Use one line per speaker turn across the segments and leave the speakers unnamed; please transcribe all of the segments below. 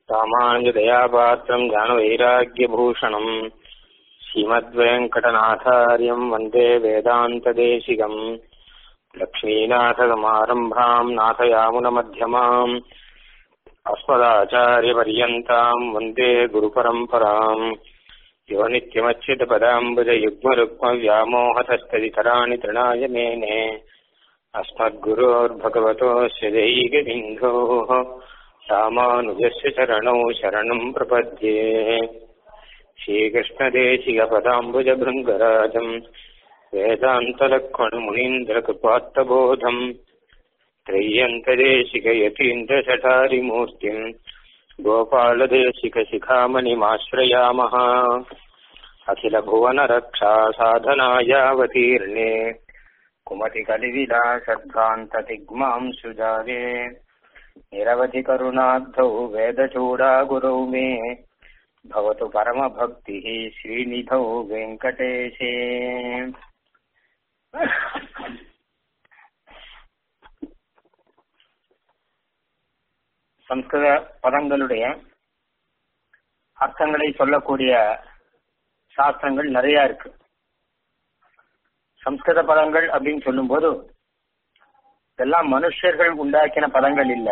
रामानुजदयापात्रम् ज्ञानवैराग्यभूषणम् श्रीमद्वेङ्कटनाथार्यम् वन्दे वेदान्तदेशिकम् लक्ष्मीनाथसमारम्भाम् नाथयामुनमध्यमाम् अस्मदाचार्यपर्यन्ताम् वन्दे गुरुपरम्पराम् यो नित्यमच्युतपदाम्बुजयुग्मरुक्मव्यामोहतस्तदितराणि तृणाय मेने अस्मद्गुरोर्भगवतोऽस्य दैकबिन्धोः रामानुजस्य चरणौ शरणम् प्रपद्ये श्रीकृष्णदेशिकपदाम्बुजभृङ्गराजम् वेदान्तलक्ष्मणमुनीन्द्रकृपात्तबोधम् त्रय्यन्तदेशिकयतीन्द्रशठारिमूर्तिम् गोपालदेशिकशिखामणिमाश्रयामः अखिलभुवनरक्षा साधनायावतीर्णे कुमतिकलिविलासद्भ्रान्ततिग्मां सुजागे निरवधिकरुणाब्धौ वेदचूडागुरौ मे भवतु परमभक्तिः श्रीनिधौ वेङ्कटेशे சம்ஸ்கிருத பதங்களுடைய அர்த்தங்களை சொல்லக்கூடிய சாஸ்திரங்கள் நிறைய இருக்கு சம்ஸ்கிருத பதங்கள் அப்படின்னு சொல்லும்போது இதெல்லாம் மனுஷர்கள் உண்டாக்கின பதங்கள் இல்ல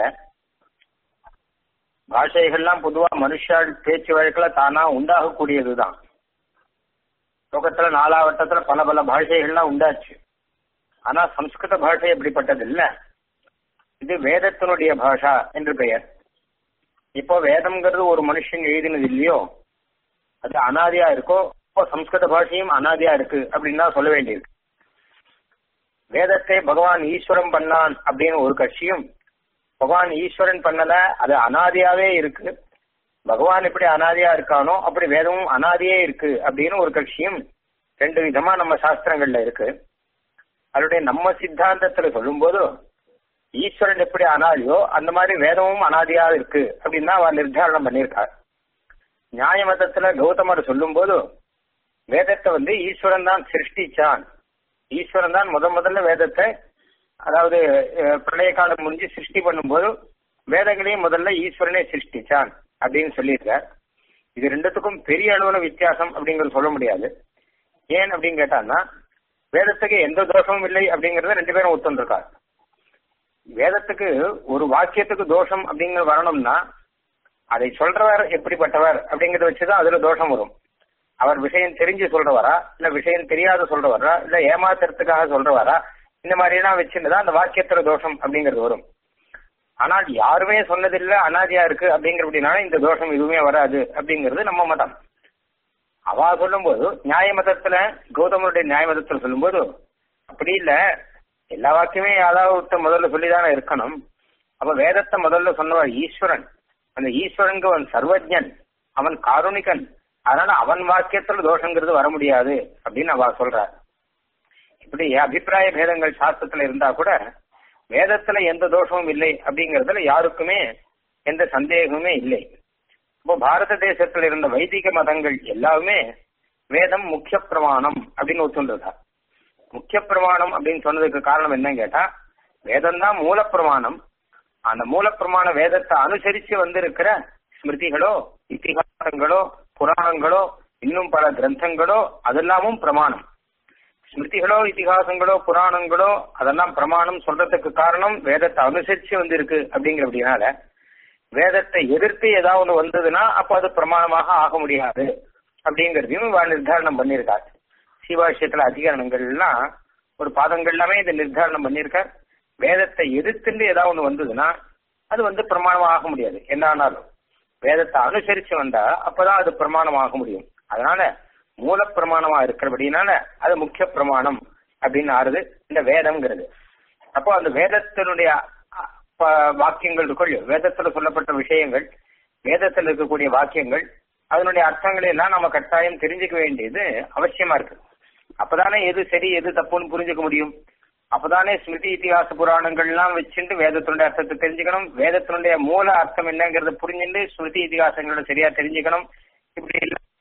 பாஷைகள்லாம் பொதுவா மனுஷால் பேச்சு வழக்குல தானா உண்டாகக்கூடியதுதான் லோகத்துல நாலாவட்டத்துல பல பல பாஷைகள்லாம் உண்டாச்சு ஆனா சம்ஸ்கிருத பாஷை எப்படிப்பட்டது இல்ல இது வேதத்தினுடைய பாஷா என்று பெயர் இப்போ வேதம்ங்கிறது ஒரு மனுஷன் எழுதினது இல்லையோ அது அனாதியா இருக்கோ இப்போ சம்ஸ்கிருத பாஷையும் அனாதியா இருக்கு அப்படின்னு தான் சொல்ல வேண்டியிருக்கு வேதத்தை பகவான் ஈஸ்வரம் பண்ணான் அப்படின்னு ஒரு கட்சியும் பகவான் ஈஸ்வரன் பண்ணல அது அனாதியாவே இருக்கு பகவான் எப்படி அனாதியா இருக்கானோ அப்படி வேதமும் அனாதியே இருக்கு அப்படின்னு ஒரு கட்சியும் ரெண்டு விதமா நம்ம சாஸ்திரங்கள்ல இருக்கு அதனுடைய நம்ம சித்தாந்தத்துல சொல்லும்போது ஈஸ்வரன் எப்படி அனாதியோ அந்த மாதிரி வேதமும் அனாதியா இருக்கு அப்படின்னு தான் அவர் நிர்தாரணம் பண்ணியிருக்கார் நியாய மதத்துல கௌதமர் சொல்லும் போது வேதத்தை வந்து ஈஸ்வரன் தான் சிருஷ்டிச்சான் ஈஸ்வரன் தான் முத முதல்ல வேதத்தை அதாவது பிரளய காலம் முடிஞ்சு சிருஷ்டி பண்ணும்போது வேதங்களையும் முதல்ல ஈஸ்வரனே சிருஷ்டிச்சான் அப்படின்னு சொல்லியிருக்கார் இது ரெண்டுத்துக்கும் பெரிய அளவுல வித்தியாசம் அப்படிங்கறது சொல்ல முடியாது ஏன் அப்படின்னு கேட்டான்னா வேதத்துக்கு எந்த தோஷமும் இல்லை அப்படிங்கறத ரெண்டு பேரும் ஒத்துருக்கார் வேதத்துக்கு ஒரு வாக்கியத்துக்கு தோஷம் அப்படிங்கிற வரணும்னா அதை சொல்றவர் எப்படிப்பட்டவர் அப்படிங்கறத வச்சுதான் அதுல தோஷம் வரும் அவர் விஷயம் தெரிஞ்சு சொல்றவரா இல்ல விஷயம் தெரியாத சொல்றவரா இல்ல ஏமாத்துறதுக்காக சொல்றவரா இந்த மாதிரி எல்லாம் வச்சுருந்தா அந்த வாக்கியத்துல தோஷம் அப்படிங்கிறது வரும் ஆனால் யாருமே சொன்னதில்ல அனாதியா இருக்கு அப்படிங்கிறபடினால இந்த தோஷம் எதுவுமே வராது அப்படிங்கிறது நம்ம மதம் அவா சொல்லும்போது நியாய மதத்துல கௌதமருடைய நியாய மதத்துல சொல்லும்போது அப்படி இல்ல எல்லா வாக்கியமே யாராவது முதல்ல சொல்லிதானே இருக்கணும் அப்ப வேதத்தை முதல்ல சொன்னவர் ஈஸ்வரன் அந்த ஈஸ்வரனுக்கு அவன் சர்வஜன் அவன் காருணிகன் அதனால அவன் வாக்கியத்துல தோஷங்கிறது வர முடியாது அப்படின்னு அவ சொல்றார் இப்படி அபிப்பிராய பேதங்கள் சாஸ்திரத்துல இருந்தா கூட வேதத்துல எந்த தோஷமும் இல்லை அப்படிங்கறதுல யாருக்குமே எந்த சந்தேகமுமே இல்லை இப்போ பாரத தேசத்துல இருந்த வைதிக மதங்கள் எல்லாமே வேதம் முக்கிய பிரமாணம் அப்படின்னு ஒத்துன்றதா முக்கிய பிரமாணம் அப்படின்னு சொன்னதுக்கு காரணம் என்னன்னு கேட்டா வேதம் தான் மூல பிரமாணம் அந்த மூல பிரமாண வேதத்தை அனுசரிச்சு வந்திருக்கிற ஸ்மிருதிகளோ இத்திகாசங்களோ புராணங்களோ இன்னும் பல கிரந்தங்களோ அதெல்லாமும் பிரமாணம் ஸ்மிருதிகளோ இத்திகாசங்களோ புராணங்களோ அதெல்லாம் பிரமாணம் சொல்றதுக்கு காரணம் வேதத்தை அனுசரிச்சு வந்திருக்கு அப்படிங்கிறபடினால வேதத்தை எதிர்த்து ஏதாவது வந்ததுன்னா அப்ப அது பிரமாணமாக ஆக முடியாது அப்படிங்கறதையும் நிர்தாரணம் பண்ணியிருக்காரு சிவாஷயத்துல அதிகாரணங்கள் எல்லாம் ஒரு பாதங்கள் எல்லாமே இதை நிர்தாரணம் பண்ணியிருக்கார் வேதத்தை எதிர்த்துட்டு ஏதாவது ஒண்ணு வந்ததுன்னா அது வந்து பிரமாணம் ஆக முடியாது என்ன ஆனாலும் வேதத்தை அனுசரிச்சு வந்தா அப்பதான் அது பிரமாணம் ஆக முடியும் அதனால மூல பிரமாணமா இருக்கிறபடினால அது முக்கிய பிரமாணம் அப்படின்னு ஆறுது இந்த வேதம்ங்கிறது அப்போ அந்த வேதத்தினுடைய வாக்கியங்கள் இருக்குள்ள வேதத்துல சொல்லப்பட்ட விஷயங்கள் வேதத்தில் இருக்கக்கூடிய வாக்கியங்கள் அதனுடைய அர்த்தங்களை எல்லாம் நம்ம கட்டாயம் தெரிஞ்சுக்க வேண்டியது அவசியமா இருக்கு அப்பதானே எது சரி எது தப்புன்னு புரிஞ்சுக்க முடியும் அப்பதானே ஸ்மிருதி இத்திகாச புராணங்கள் எல்லாம் வச்சுட்டு வேதத்தினுடைய அர்த்தத்தை தெரிஞ்சுக்கணும் வேதத்தினுடைய மூல அர்த்தம் என்னங்கறத புரிஞ்சுட்டு ஸ்மிருதி இத்திகாசங்களோட சரியா தெரிஞ்சுக்கணும் இப்படி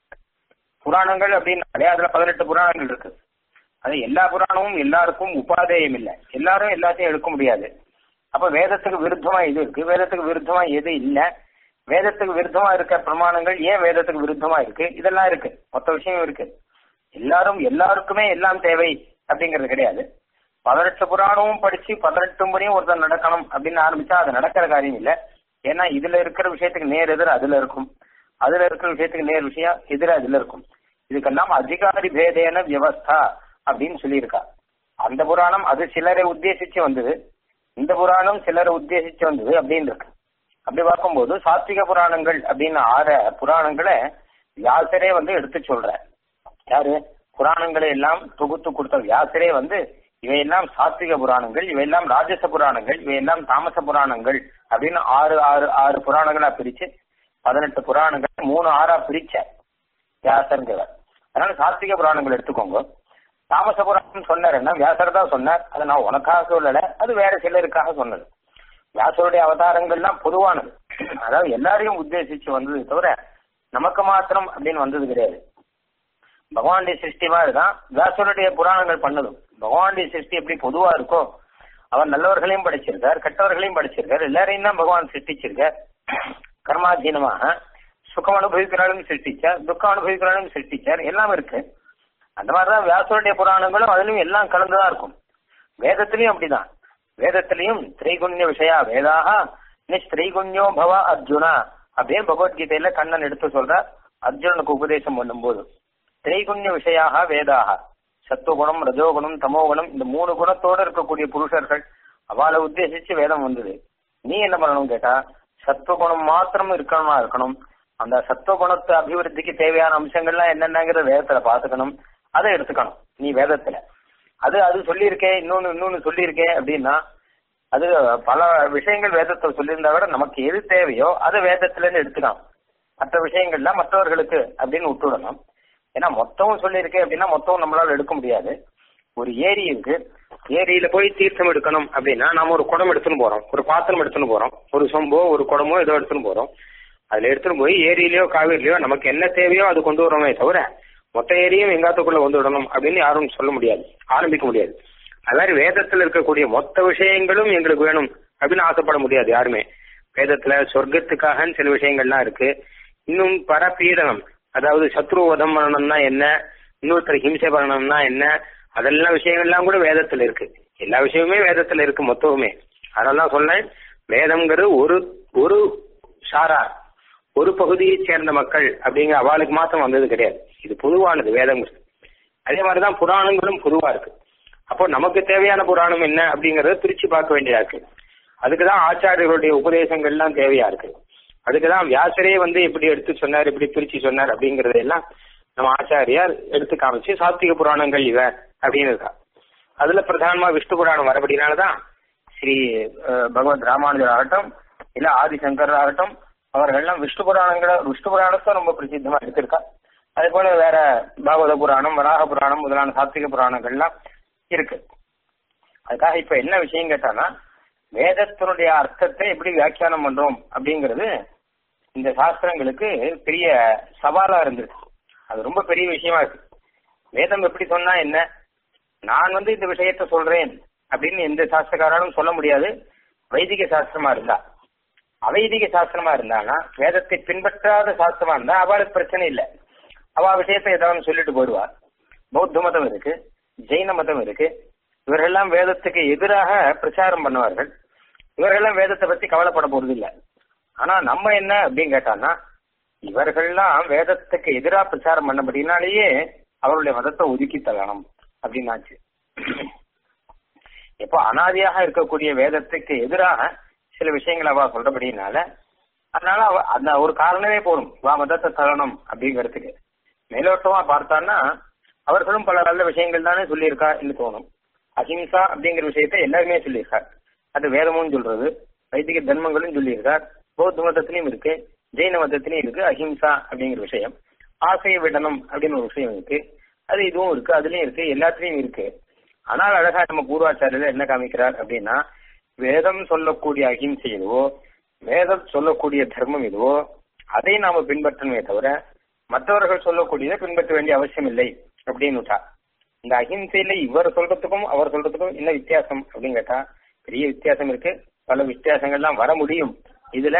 புராணங்கள் அப்படின்னாலே அதுல பதினெட்டு புராணங்கள் இருக்கு அது எல்லா புராணமும் எல்லாருக்கும் உபாதேயம் இல்லை எல்லாரும் எல்லாத்தையும் எடுக்க முடியாது அப்ப வேதத்துக்கு விருத்தமா இது இருக்கு வேதத்துக்கு விருத்தமா எது இல்ல வேதத்துக்கு விருத்தமா இருக்க பிரமாணங்கள் ஏன் வேதத்துக்கு விருத்தமா இருக்கு இதெல்லாம் இருக்கு மொத்த விஷயம் இருக்கு எல்லாரும் எல்லாருக்குமே எல்லாம் தேவை அப்படிங்கிறது கிடையாது பதினெட்டு புராணமும் படிச்சு பதினெட்டும் படியும் ஒருத்தர் நடக்கணும் அப்படின்னு ஆரம்பிச்சா அது நடக்கிற காரியம் இல்ல ஏன்னா இதுல இருக்கிற விஷயத்துக்கு நேர் எதிர் அதுல இருக்கும் அதுல இருக்கிற விஷயத்துக்கு நேர் விஷயம் எதிர அதுல இருக்கும் இதுக்கெல்லாம் அதிகாரி பேதேன வியவஸ்தா அப்படின்னு சொல்லியிருக்கா அந்த புராணம் அது சிலரை உத்தேசிச்சு வந்தது இந்த புராணம் சிலரை உத்தேசிச்சு வந்தது அப்படின்னு இருக்கு அப்படி பார்க்கும்போது சாத்விக புராணங்கள் அப்படின்னு ஆற புராணங்களை வியாசரே வந்து எடுத்து சொல்ற யாரு புராணங்களை எல்லாம் தொகுத்து கொடுத்த வியாசரே வந்து இவையெல்லாம் சாத்விக புராணங்கள் இவையெல்லாம் ராஜச புராணங்கள் இவையெல்லாம் தாமச புராணங்கள் அப்படின்னு ஆறு ஆறு ஆறு புராணங்களா பிரிச்சு பதினெட்டு புராணங்கள் மூணு ஆறா பிரிச்ச வியாசர்ங்கிறவர் அதனால சாத்விக புராணங்கள் எடுத்துக்கோங்க தாமச புராணம் சொன்னாருன்னா வியாசர் தான் சொன்னார் அதை நான் உனக்காக சொல்லல அது வேற சிலருக்காக சொன்னது வியாசருடைய அவதாரங்கள்லாம் பொதுவானது அதாவது எல்லாரையும் உத்தேசிச்சு வந்தது தவிர நமக்கு மாத்திரம் அப்படின்னு வந்தது கிடையாது பகவானுடைய சிருஷ்டி மாதிரி தான் வியாசருடைய புராணங்கள் பண்ணதும் பகவானுடைய சிருஷ்டி எப்படி பொதுவா இருக்கோ அவர் நல்லவர்களையும் படைச்சிருக்கார் கெட்டவர்களையும் படைச்சிருக்கார் எல்லாரையும் தான் பகவான் சிருஷ்டிச்சிருக்கார் கர்மாதீனமாக சுகம் அனுபவிக்கிறாலும் சிருஷ்டிச்சார் துக்கம் அனுபவிக்கிறாலும் சிருஷ்டிச்சார் எல்லாம் இருக்கு அந்த மாதிரிதான் வியாசருடைய புராணங்களும் அதுலயும் எல்லாம் கலந்துதான் இருக்கும் வேதத்திலையும் அப்படிதான் வேதத்திலையும் திரைகுண்ய விஷயா வேதாக நிஸ்திரைகுண்யோ பவ அர்ஜுனா அப்படின்னு பகவத்கீதையில கண்ணன் எடுத்து சொல்ற அர்ஜுனனுக்கு உபதேசம் பண்ணும்போது திரைகுண்ய விஷயாக வேதாக சத்துவகுணம் ரஜோகுணம் தமோகுணம் இந்த மூணு குணத்தோட இருக்கக்கூடிய புருஷர்கள் அவளை உத்தேசிச்சு வேதம் வந்தது நீ என்ன பண்ணணும் கேட்டா சத்துவகுணம் மாத்திரம் இருக்கணுமா இருக்கணும் அந்த சத்துவகுணத்து அபிவிருத்திக்கு தேவையான அம்சங்கள்லாம் என்னென்னங்கிற வேதத்துல பாத்துக்கணும் அதை எடுத்துக்கணும் நீ வேதத்துல அது அது சொல்லியிருக்கே இன்னொன்னு இன்னொன்னு சொல்லியிருக்கே அப்படின்னா அது பல விஷயங்கள் வேதத்தை சொல்லியிருந்தா விட நமக்கு எது தேவையோ அதை வேதத்துல இருந்து எடுத்துக்கலாம் மற்ற விஷயங்கள்லாம் மற்றவர்களுக்கு அப்படின்னு விட்டுடணும் ஏன்னா மொத்தமும் சொல்லியிருக்கேன் அப்படின்னா மொத்தம் நம்மளால எடுக்க முடியாது ஒரு ஏரி இருக்கு ஏரியில போய் தீர்த்தம் எடுக்கணும் அப்படின்னா நாம ஒரு குடம் எடுத்துன்னு போறோம் ஒரு பாத்திரம் எடுத்துன்னு போறோம் ஒரு சொம்போ ஒரு குடமோ ஏதோ எடுத்துன்னு போறோம் அதுல எடுத்துன்னு போய் ஏரியிலயோ காவிரிலயோ நமக்கு என்ன தேவையோ அது கொண்டு வரோமே தவிர மொத்த ஏரியும் எங்காத்துக்குள்ள வந்து விடணும் அப்படின்னு யாரும் சொல்ல முடியாது ஆரம்பிக்க முடியாது அது மாதிரி வேதத்துல இருக்கக்கூடிய மொத்த விஷயங்களும் எங்களுக்கு வேணும் அப்படின்னு ஆசைப்பட முடியாது யாருமே வேதத்துல சொர்க்கத்துக்காக சில விஷயங்கள்லாம் இருக்கு இன்னும் பரபீடனம் அதாவது சத்ருவதம் பண்ணணும்னா என்ன இன்னொருத்தர் ஹிம்சை பண்ணணும்னா என்ன அதெல்லாம் விஷயங்கள்லாம் கூட வேதத்துல இருக்கு எல்லா விஷயமுமே வேதத்துல இருக்கு மொத்தமுமே அதனால சொன்னேன் வேதம்ங்கிறது ஒரு ஒரு சாரா ஒரு பகுதியை சேர்ந்த மக்கள் அப்படிங்கிற அவளுக்கு மாத்திரம் வந்தது கிடையாது இது பொதுவானது வேதம் அதே மாதிரிதான் புராணங்களும் பொதுவா இருக்கு அப்போ நமக்கு தேவையான புராணம் என்ன அப்படிங்கறத பிரிச்சு பார்க்க வேண்டியதா இருக்கு அதுக்குதான் ஆச்சாரியர்களுடைய உபதேசங்கள்லாம் தேவையா இருக்கு அதுக்குதான் வியாசரே வந்து எப்படி எடுத்து சொன்னார் எப்படி பிரிச்சு சொன்னார் அப்படிங்கறது எல்லாம் நம்ம ஆச்சாரியார் எடுத்து காமிச்சு சாத்விக புராணங்கள் இவ அப்படின்னு இருக்கா அதுல பிரதானமா விஷ்ணு புராணம் வரபடினாலதான் ஸ்ரீ பகவத் ராமானுஜர் ஆகட்டும் இல்ல ஆதிசங்கர் ஆகட்டும் அவர்கள்லாம் விஷ்ணு புராணங்களை விஷ்ணு புராணத்தை ரொம்ப பிரசித்தமா எடுத்திருக்கா அதே போல வேற பாகவத புராணம் வராக புராணம் முதலான சாத்விக புராணங்கள்லாம் இருக்கு அதுக்காக இப்ப என்ன விஷயம் கேட்டானா வேதத்தினுடைய அர்த்தத்தை எப்படி வியாக்கியானம் பண்றோம் அப்படிங்கிறது இந்த சாஸ்திரங்களுக்கு பெரிய சவாலா இருந்தது அது ரொம்ப பெரிய விஷயமா இருக்கு வேதம் எப்படி சொன்னா என்ன நான் வந்து இந்த விஷயத்த சொல்றேன் அப்படின்னு எந்த சாஸ்திரக்காரனும் சொல்ல முடியாது வைதிக சாஸ்திரமா இருந்தா அவைதிக சாஸ்திரமா இருந்தானா வேதத்தை பின்பற்றாத சாஸ்திரமா இருந்தா அவளுக்கு பிரச்சனை இல்லை அவ விஷயத்த ஏதாவது சொல்லிட்டு போயிடுவா பௌத்த மதம் இருக்கு ஜெயின மதம் இருக்கு இவர்கள்லாம் வேதத்துக்கு எதிராக பிரச்சாரம் பண்ணுவார்கள் இவர்கள்லாம் வேதத்தை பத்தி கவலைப்பட போறது இல்ல ஆனா நம்ம என்ன அப்படின்னு கேட்டான்னா இவர்கள்லாம் வேதத்துக்கு எதிராக பிரச்சாரம் பண்ணபடினாலேயே அவருடைய மதத்தை ஒதுக்கி தள்ளணும் அப்படின்னாச்சு எப்போ அனாதியாக இருக்கக்கூடிய வேதத்துக்கு எதிராக சில விஷயங்கள் அவ சொல்றபடினால அதனால அவ அந்த ஒரு காரணமே போதும் வா மதத்தை தள்ளணும் அப்படிங்கிறதுக்கு மேலோட்டமா பார்த்தான்னா அவர்களும் பல நல்ல விஷயங்கள் தானே சொல்லியிருக்கா என்று தோணும் அஹிம்சா அப்படிங்கிற விஷயத்த எல்லாருமே சொல்லியிருக்கார் அது வேதமும் சொல்றது வைதிக தர்மங்களும் சொல்லியிருக்கார் பௌத்த மதத்திலையும் இருக்கு ஜெயின மதத்திலையும் இருக்கு அஹிம்சா அப்படிங்கிற விஷயம் ஆசைய விடணும் அப்படின்னு ஒரு விஷயம் இருக்கு அது இதுவும் இருக்கு அதுலயும் இருக்கு எல்லாத்துலயும் இருக்கு ஆனால் அழகா நம்ம பூர்வாச்சாரியர் என்ன காமிக்கிறார் அப்படின்னா வேதம் சொல்லக்கூடிய அஹிம்சை எதுவோ வேதம் சொல்லக்கூடிய தர்மம் எதுவோ அதை நாம பின்பற்றணுமே தவிர மற்றவர்கள் சொல்லக்கூடியதை பின்பற்ற வேண்டிய அவசியம் இல்லை அப்படின்னு விட்டா இந்த அஹிம்சையில இவர் சொல்றதுக்கும் அவர் சொல்றதுக்கும் என்ன வித்தியாசம் அப்படின்னு கேட்டா பெரிய வித்தியாசம் இருக்கு பல வித்தியாசங்கள்லாம் வர முடியும் இதுல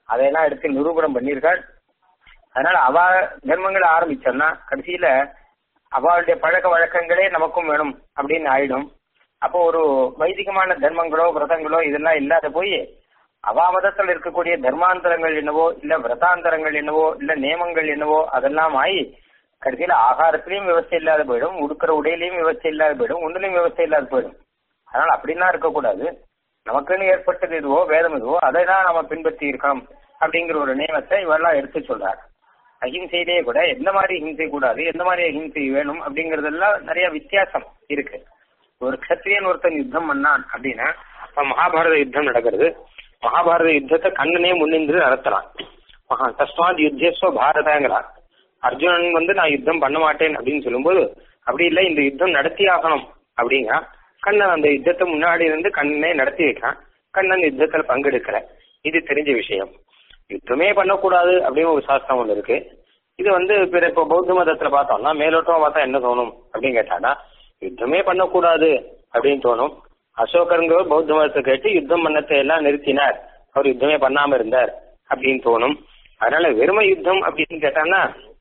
அதையெல்லாம் எடுத்து நிரூபணம் பண்ணியிருக்காள் அதனால அவ தர்மங்களை ஆரம்பிச்சோம்னா கடைசியில அவளுடைய பழக்க வழக்கங்களே நமக்கும் வேணும் அப்படின்னு ஆயிடும் அப்போ ஒரு வைதிகமான தர்மங்களோ விரதங்களோ இதெல்லாம் இல்லாத போய் அவா மதத்தில் இருக்கக்கூடிய தர்மாந்தரங்கள் என்னவோ இல்ல விரதாந்தரங்கள் என்னவோ இல்ல நியமங்கள் என்னவோ அதெல்லாம் ஆகி கடைசியில ஆகாரத்திலயும் விவசாயம் இல்லாத போயிடும் உடுக்கிற உடையிலையும் விவசாயம் இல்லாத போயிடும் ஒன்றுலையும் விவசாயம் இல்லாத போயிடும் அதனால அப்படின்னா இருக்கக்கூடாது நமக்குன்னு ஏற்பட்டது எதுவோ வேதம் எதுவோ அதை தான் நம்ம பின்பற்றி இருக்கணும் அப்படிங்கிற ஒரு நியமத்தை இவெல்லாம் எடுத்து சொல்றாரு அஹிம்சையிலேயே கூட எந்த மாதிரி ஹிம்சை கூடாது எந்த மாதிரி அஹிம்சை வேணும் அப்படிங்கறதெல்லாம் நிறைய வித்தியாசம் இருக்கு ஒரு கத்திரியன் ஒருத்தன் யுத்தம் பண்ணான் அப்படின்னா இப்ப மகாபாரத யுத்தம் நடக்கிறது மகாபாரத யுத்தத்தை கண்ணனே முன்னின்று நடத்தலாம் மகா தஸ்மாத் யுத்தேஸ்வ பாரதங்கிறான் அர்ஜுனன் வந்து நான் யுத்தம் பண்ண மாட்டேன் அப்படின்னு சொல்லும்போது அப்படி இல்லை இந்த யுத்தம் நடத்தி ஆகணும் அப்படிங்க கண்ணன் அந்த யுத்தத்தை முன்னாடி இருந்து கண்ணனே நடத்தி வைக்கிறான் கண்ணன் யுத்தத்துல பங்கெடுக்கல இது தெரிஞ்ச விஷயம் யுத்தமே பண்ணக்கூடாது அப்படின்னு ஒரு சாஸ்திரம் ஒன்று இருக்கு இது வந்து பிற இப்போ பௌத்த மதத்துல பார்த்தோம்னா மேலோட்டமா பார்த்தா என்ன தோணும் அப்படின்னு கேட்டானா யுத்தமே பண்ணக்கூடாது அப்படின்னு தோணும் அசோகருங்கிறவர் பௌத்த மதத்தை கேட்டு யுத்தம் பண்ணத்தை எல்லாம் நிறுத்தினார் அவர் யுத்தமே பண்ணாம இருந்தார் அப்படின்னு தோணும் அதனால வெறுமை யுத்தம் அப்படின்னு கேட்டான்னா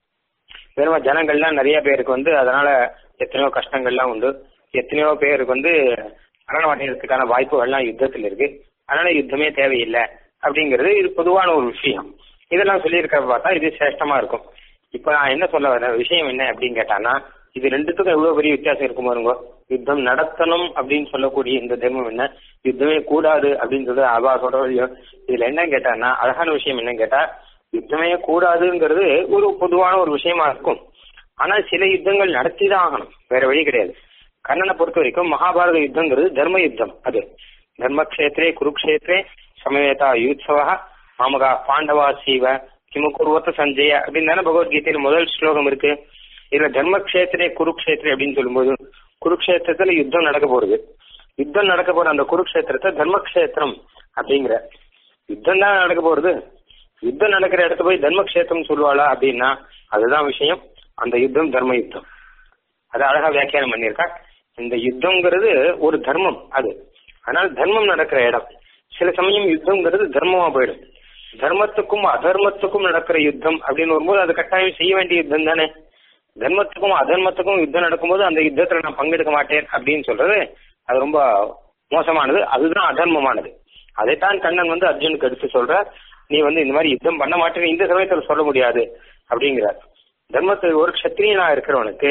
வெறும ஜனங்கள்லாம் நிறைய பேருக்கு வந்து அதனால எத்தனையோ கஷ்டங்கள்லாம் உண்டு எத்தனையோ பேருக்கு வந்து மரணம் அடைகிறதுக்கான வாய்ப்புகள்லாம் யுத்தத்தில் இருக்கு அதனால யுத்தமே தேவையில்லை அப்படிங்கிறது இது பொதுவான ஒரு விஷயம் இதெல்லாம் சொல்லியிருக்க பார்த்தா இது சிரேஷ்டமா இருக்கும் இப்ப நான் என்ன சொல்ல வர விஷயம் என்ன அப்படின்னு கேட்டானா இது ரெண்டுத்துக்கும் எவ்வளவு பெரிய வித்தியாசம் இருக்கும் பாருங்க யுத்தம் நடத்தணும் அப்படின்னு சொல்லக்கூடிய இந்த தர்மம் என்ன யுத்தமே கூடாது அப்படின்னு சொல்லி அவா சொல்ற இதுல என்ன கேட்டான்னா அழகான விஷயம் என்ன கேட்டா யுத்தமே கூடாதுங்கிறது ஒரு பொதுவான ஒரு விஷயமா இருக்கும் ஆனா சில யுத்தங்கள் நடத்தி தான் ஆகணும் வேற வழி கிடையாது கண்ணனை பொறுத்த வரைக்கும் மகாபாரத யுத்தங்கிறது தர்ம யுத்தம் அது தர்மக்ஷேத்ரே குருக்ஷேத்ரே சமவேதா யூத்சவா மாமகா பாண்டவா சீவ கிமுகுர்வத்த சஞ்சய அப்படின்னு தானே பகவத்கீதையில முதல் ஸ்லோகம் இருக்கு இதுல தர்மக்ஷேத்ரே குருக்ஷேத்ரே அப்படின்னு சொல்லும்போது குருக்ஷேத்திரத்துல யுத்தம் நடக்க போறது யுத்தம் நடக்க போற அந்த குருக்ஷேத்திரத்தை தர்மக்ஷேத்திரம் அப்படிங்கிற யுத்தம் தான் நடக்க போறது யுத்தம் நடக்கிற இடத்த போய் தர்மக்ஷேத்திரம் சொல்லுவாளா அப்படின்னா அதுதான் விஷயம் அந்த யுத்தம் தர்ம யுத்தம் அது அழகா வியாக்கியானம் பண்ணியிருக்கா இந்த யுத்தம்ங்கிறது ஒரு தர்மம் அது அதனால தர்மம் நடக்கிற இடம் சில சமயம் யுத்தம்ங்கிறது தர்மமா போயிடும் தர்மத்துக்கும் அதர்மத்துக்கும் நடக்கிற யுத்தம் அப்படின்னு வரும்போது அது கட்டாயம் செய்ய வேண்டிய யுத்தம் தானே தர்மத்துக்கும் அதர்மத்துக்கும் யுத்தம் நடக்கும்போது அந்த யுத்தத்துல நான் பங்கெடுக்க மாட்டேன் அப்படின்னு சொல்றது அது ரொம்ப மோசமானது அதுதான் அதர்மமானது அதைத்தான் கண்ணன் வந்து அர்ஜுனுக்கு எடுத்து சொல்ற நீ வந்து இந்த மாதிரி யுத்தம் பண்ண மாட்டேன்னு இந்த சமயத்துல சொல்ல முடியாது அப்படிங்கிறார் தர்மத்தை ஒரு கஷத்திரியனா இருக்கிறவனுக்கு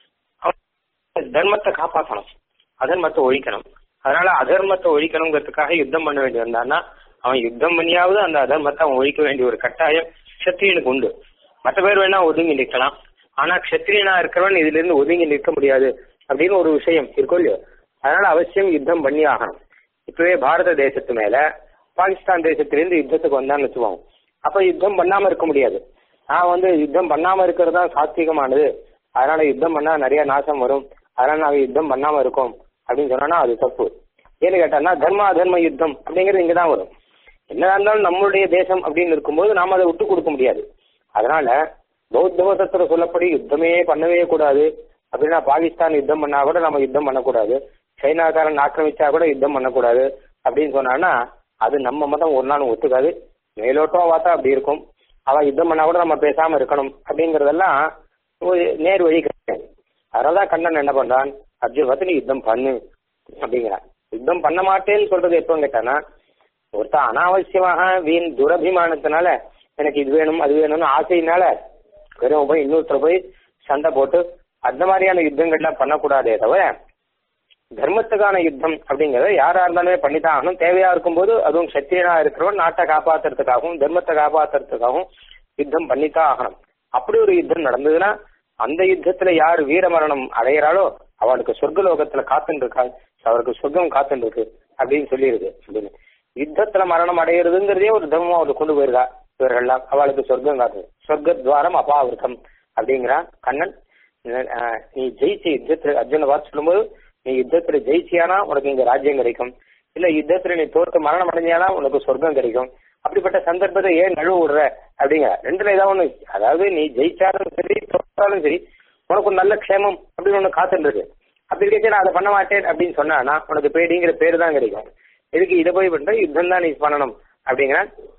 தர்மத்தை காப்பாற்றணும் அதர்மத்தை ஒழிக்கணும் அதனால அதர்மத்தை ஒழிக்கணுங்கிறதுக்காக யுத்தம் பண்ண வேண்டி வந்தான்னா அவன் யுத்தம் பண்ணியாவது அந்த அதர்மத்தை அவன் ஒழிக்க வேண்டிய ஒரு கட்டாயம் கஷத்திரியனுக்கு உண்டு மற்ற பேர் வேணா ஒதுங்கி நிற்கலாம் ஆனா கஷத்திரியனா இருக்கிறவன் இதுல இருந்து ஒதுங்கி நிற்க முடியாது அப்படின்னு ஒரு விஷயம் இருக்கும் இல்லையோ அதனால அவசியம் யுத்தம் பண்ணி ஆகணும் இப்பவே பாரத தேசத்து மேல பாகிஸ்தான் தேசத்திலிருந்து யுத்தத்துக்கு வந்தான்னு வச்சுவோம் அப்ப யுத்தம் பண்ணாம இருக்க முடியாது நான் வந்து யுத்தம் பண்ணாம இருக்கிறது தான் சாத்விகமானது அதனால யுத்தம் பண்ணா நிறைய நாசம் வரும் அதனால நாங்க யுத்தம் பண்ணாம இருக்கோம் அப்படின்னு சொன்னா அது தப்பு ஏன்னு கேட்டான்னா தர்ம அதர்ம யுத்தம் அப்படிங்கிறது இங்கதான் வரும் என்னதான் இருந்தாலும் நம்மளுடைய தேசம் அப்படின்னு இருக்கும்போது நாம அதை விட்டு கொடுக்க முடியாது அதனால பௌத்த மதத்துல சொல்லப்படி யுத்தமே பண்ணவே கூடாது அப்படின்னா பாகிஸ்தான் யுத்தம் பண்ணா கூட நம்ம யுத்தம் பண்ணக்கூடாது சைனாக்காரன் ஆக்கிரமிச்சா கூட யுத்தம் பண்ணக்கூடாது அப்படின்னு சொன்னான்னா அது நம்ம மதம் ஒரு நாளும் ஒத்துக்காது மேலோட்டம் பார்த்தா அப்படி இருக்கும் அவன் யுத்தம் பண்ணா கூட நம்ம பேசாம இருக்கணும் அப்படிங்கறதெல்லாம் ஒரு நேர் வழி கிடையாது அதனாலதான் கண்ணன் என்ன பண்றான் அர்ஜுன் பார்த்து நீ யுத்தம் பண்ணு அப்படிங்கிறான் யுத்தம் பண்ண மாட்டேன்னு சொல்றது எப்போ கேட்டானா ஒருத்தன் அனாவசியமாக வீண் துரபிமானத்தினால எனக்கு இது வேணும் அது வேணும்னு ஆசையினால வெறும் போய் இன்னொருத்தர் போய் சண்டை போட்டு அந்த மாதிரியான யுத்தங்கள்லாம் பண்ணக்கூடாதே தவிர தர்மத்துக்கான யுத்தம் அப்படிங்கறத யாரா இருந்தாலுமே பண்ணித்தான் ஆகணும் தேவையா இருக்கும்போது அதுவும் சத்திரியனா இருக்கிறவன் நாட்டை காப்பாத்துறதுக்காகவும் தர்மத்தை காப்பாத்துறதுக்காகவும் யுத்தம் பண்ணித்தான் ஆகணும் அப்படி ஒரு யுத்தம் நடந்ததுன்னா அந்த யுத்தத்துல யார் வீரமரணம் அடையிறாளோ அவளுக்கு சொர்க்க லோகத்துல காத்துட்டு இருக்கா அவருக்கு சொர்க்கம் காத்துட்டு இருக்கு அப்படின்னு சொல்லியிருக்கு அப்படின்னு யுத்தத்துல மரணம் அடையிறதுங்கிறதே ஒரு தர்மமா அவர் கொண்டு போயிருக்கா இவர்கள்லாம் அவளுக்கு சொர்க்கம் காத்து சொர்க்க துவாரம் அபாவிருத்தம் அப்படிங்கிறான் கண்ணன் அஹ், நீ ஜெயிச்சு யுத்தத்துல அர்ஜுன பார்த்து சொல்லும்போது நீ யுத்தத்துல ஜெயிச்சியானா உனக்கு இங்க ராஜ்யம் கிடைக்கும் இல்ல யுத்தத்துல நீ தோற்று மரணம் அடைஞ்சியானா உனக்கு சொர்க்கம் கிடைக்கும் அப்படிப்பட்ட சந்தர்ப்பத்தை ஏன் நழுவ விடுற அப்படிங்கிற ரெண்டுல ஏதாவது ஒண்ணு அதாவது நீ ஜெயிச்சாலும் சரி தோற்றாலும் சரி உனக்கு ஒரு நல்ல க்ஷேமம் அப்படின்னு ஒண்ணு காத்துட்டு இருக்கு அப்படி இருக்கே நான் அதை பண்ண மாட்டேன் அப்படின்னு சொன்னானா உனக்கு பேடிங்கிற பேரு தான் கிடைக்கும் எதுக்கு இதை போய் பண்ற யுத்தம் தான் நீ பண்ணணும் அப்படிங்கிற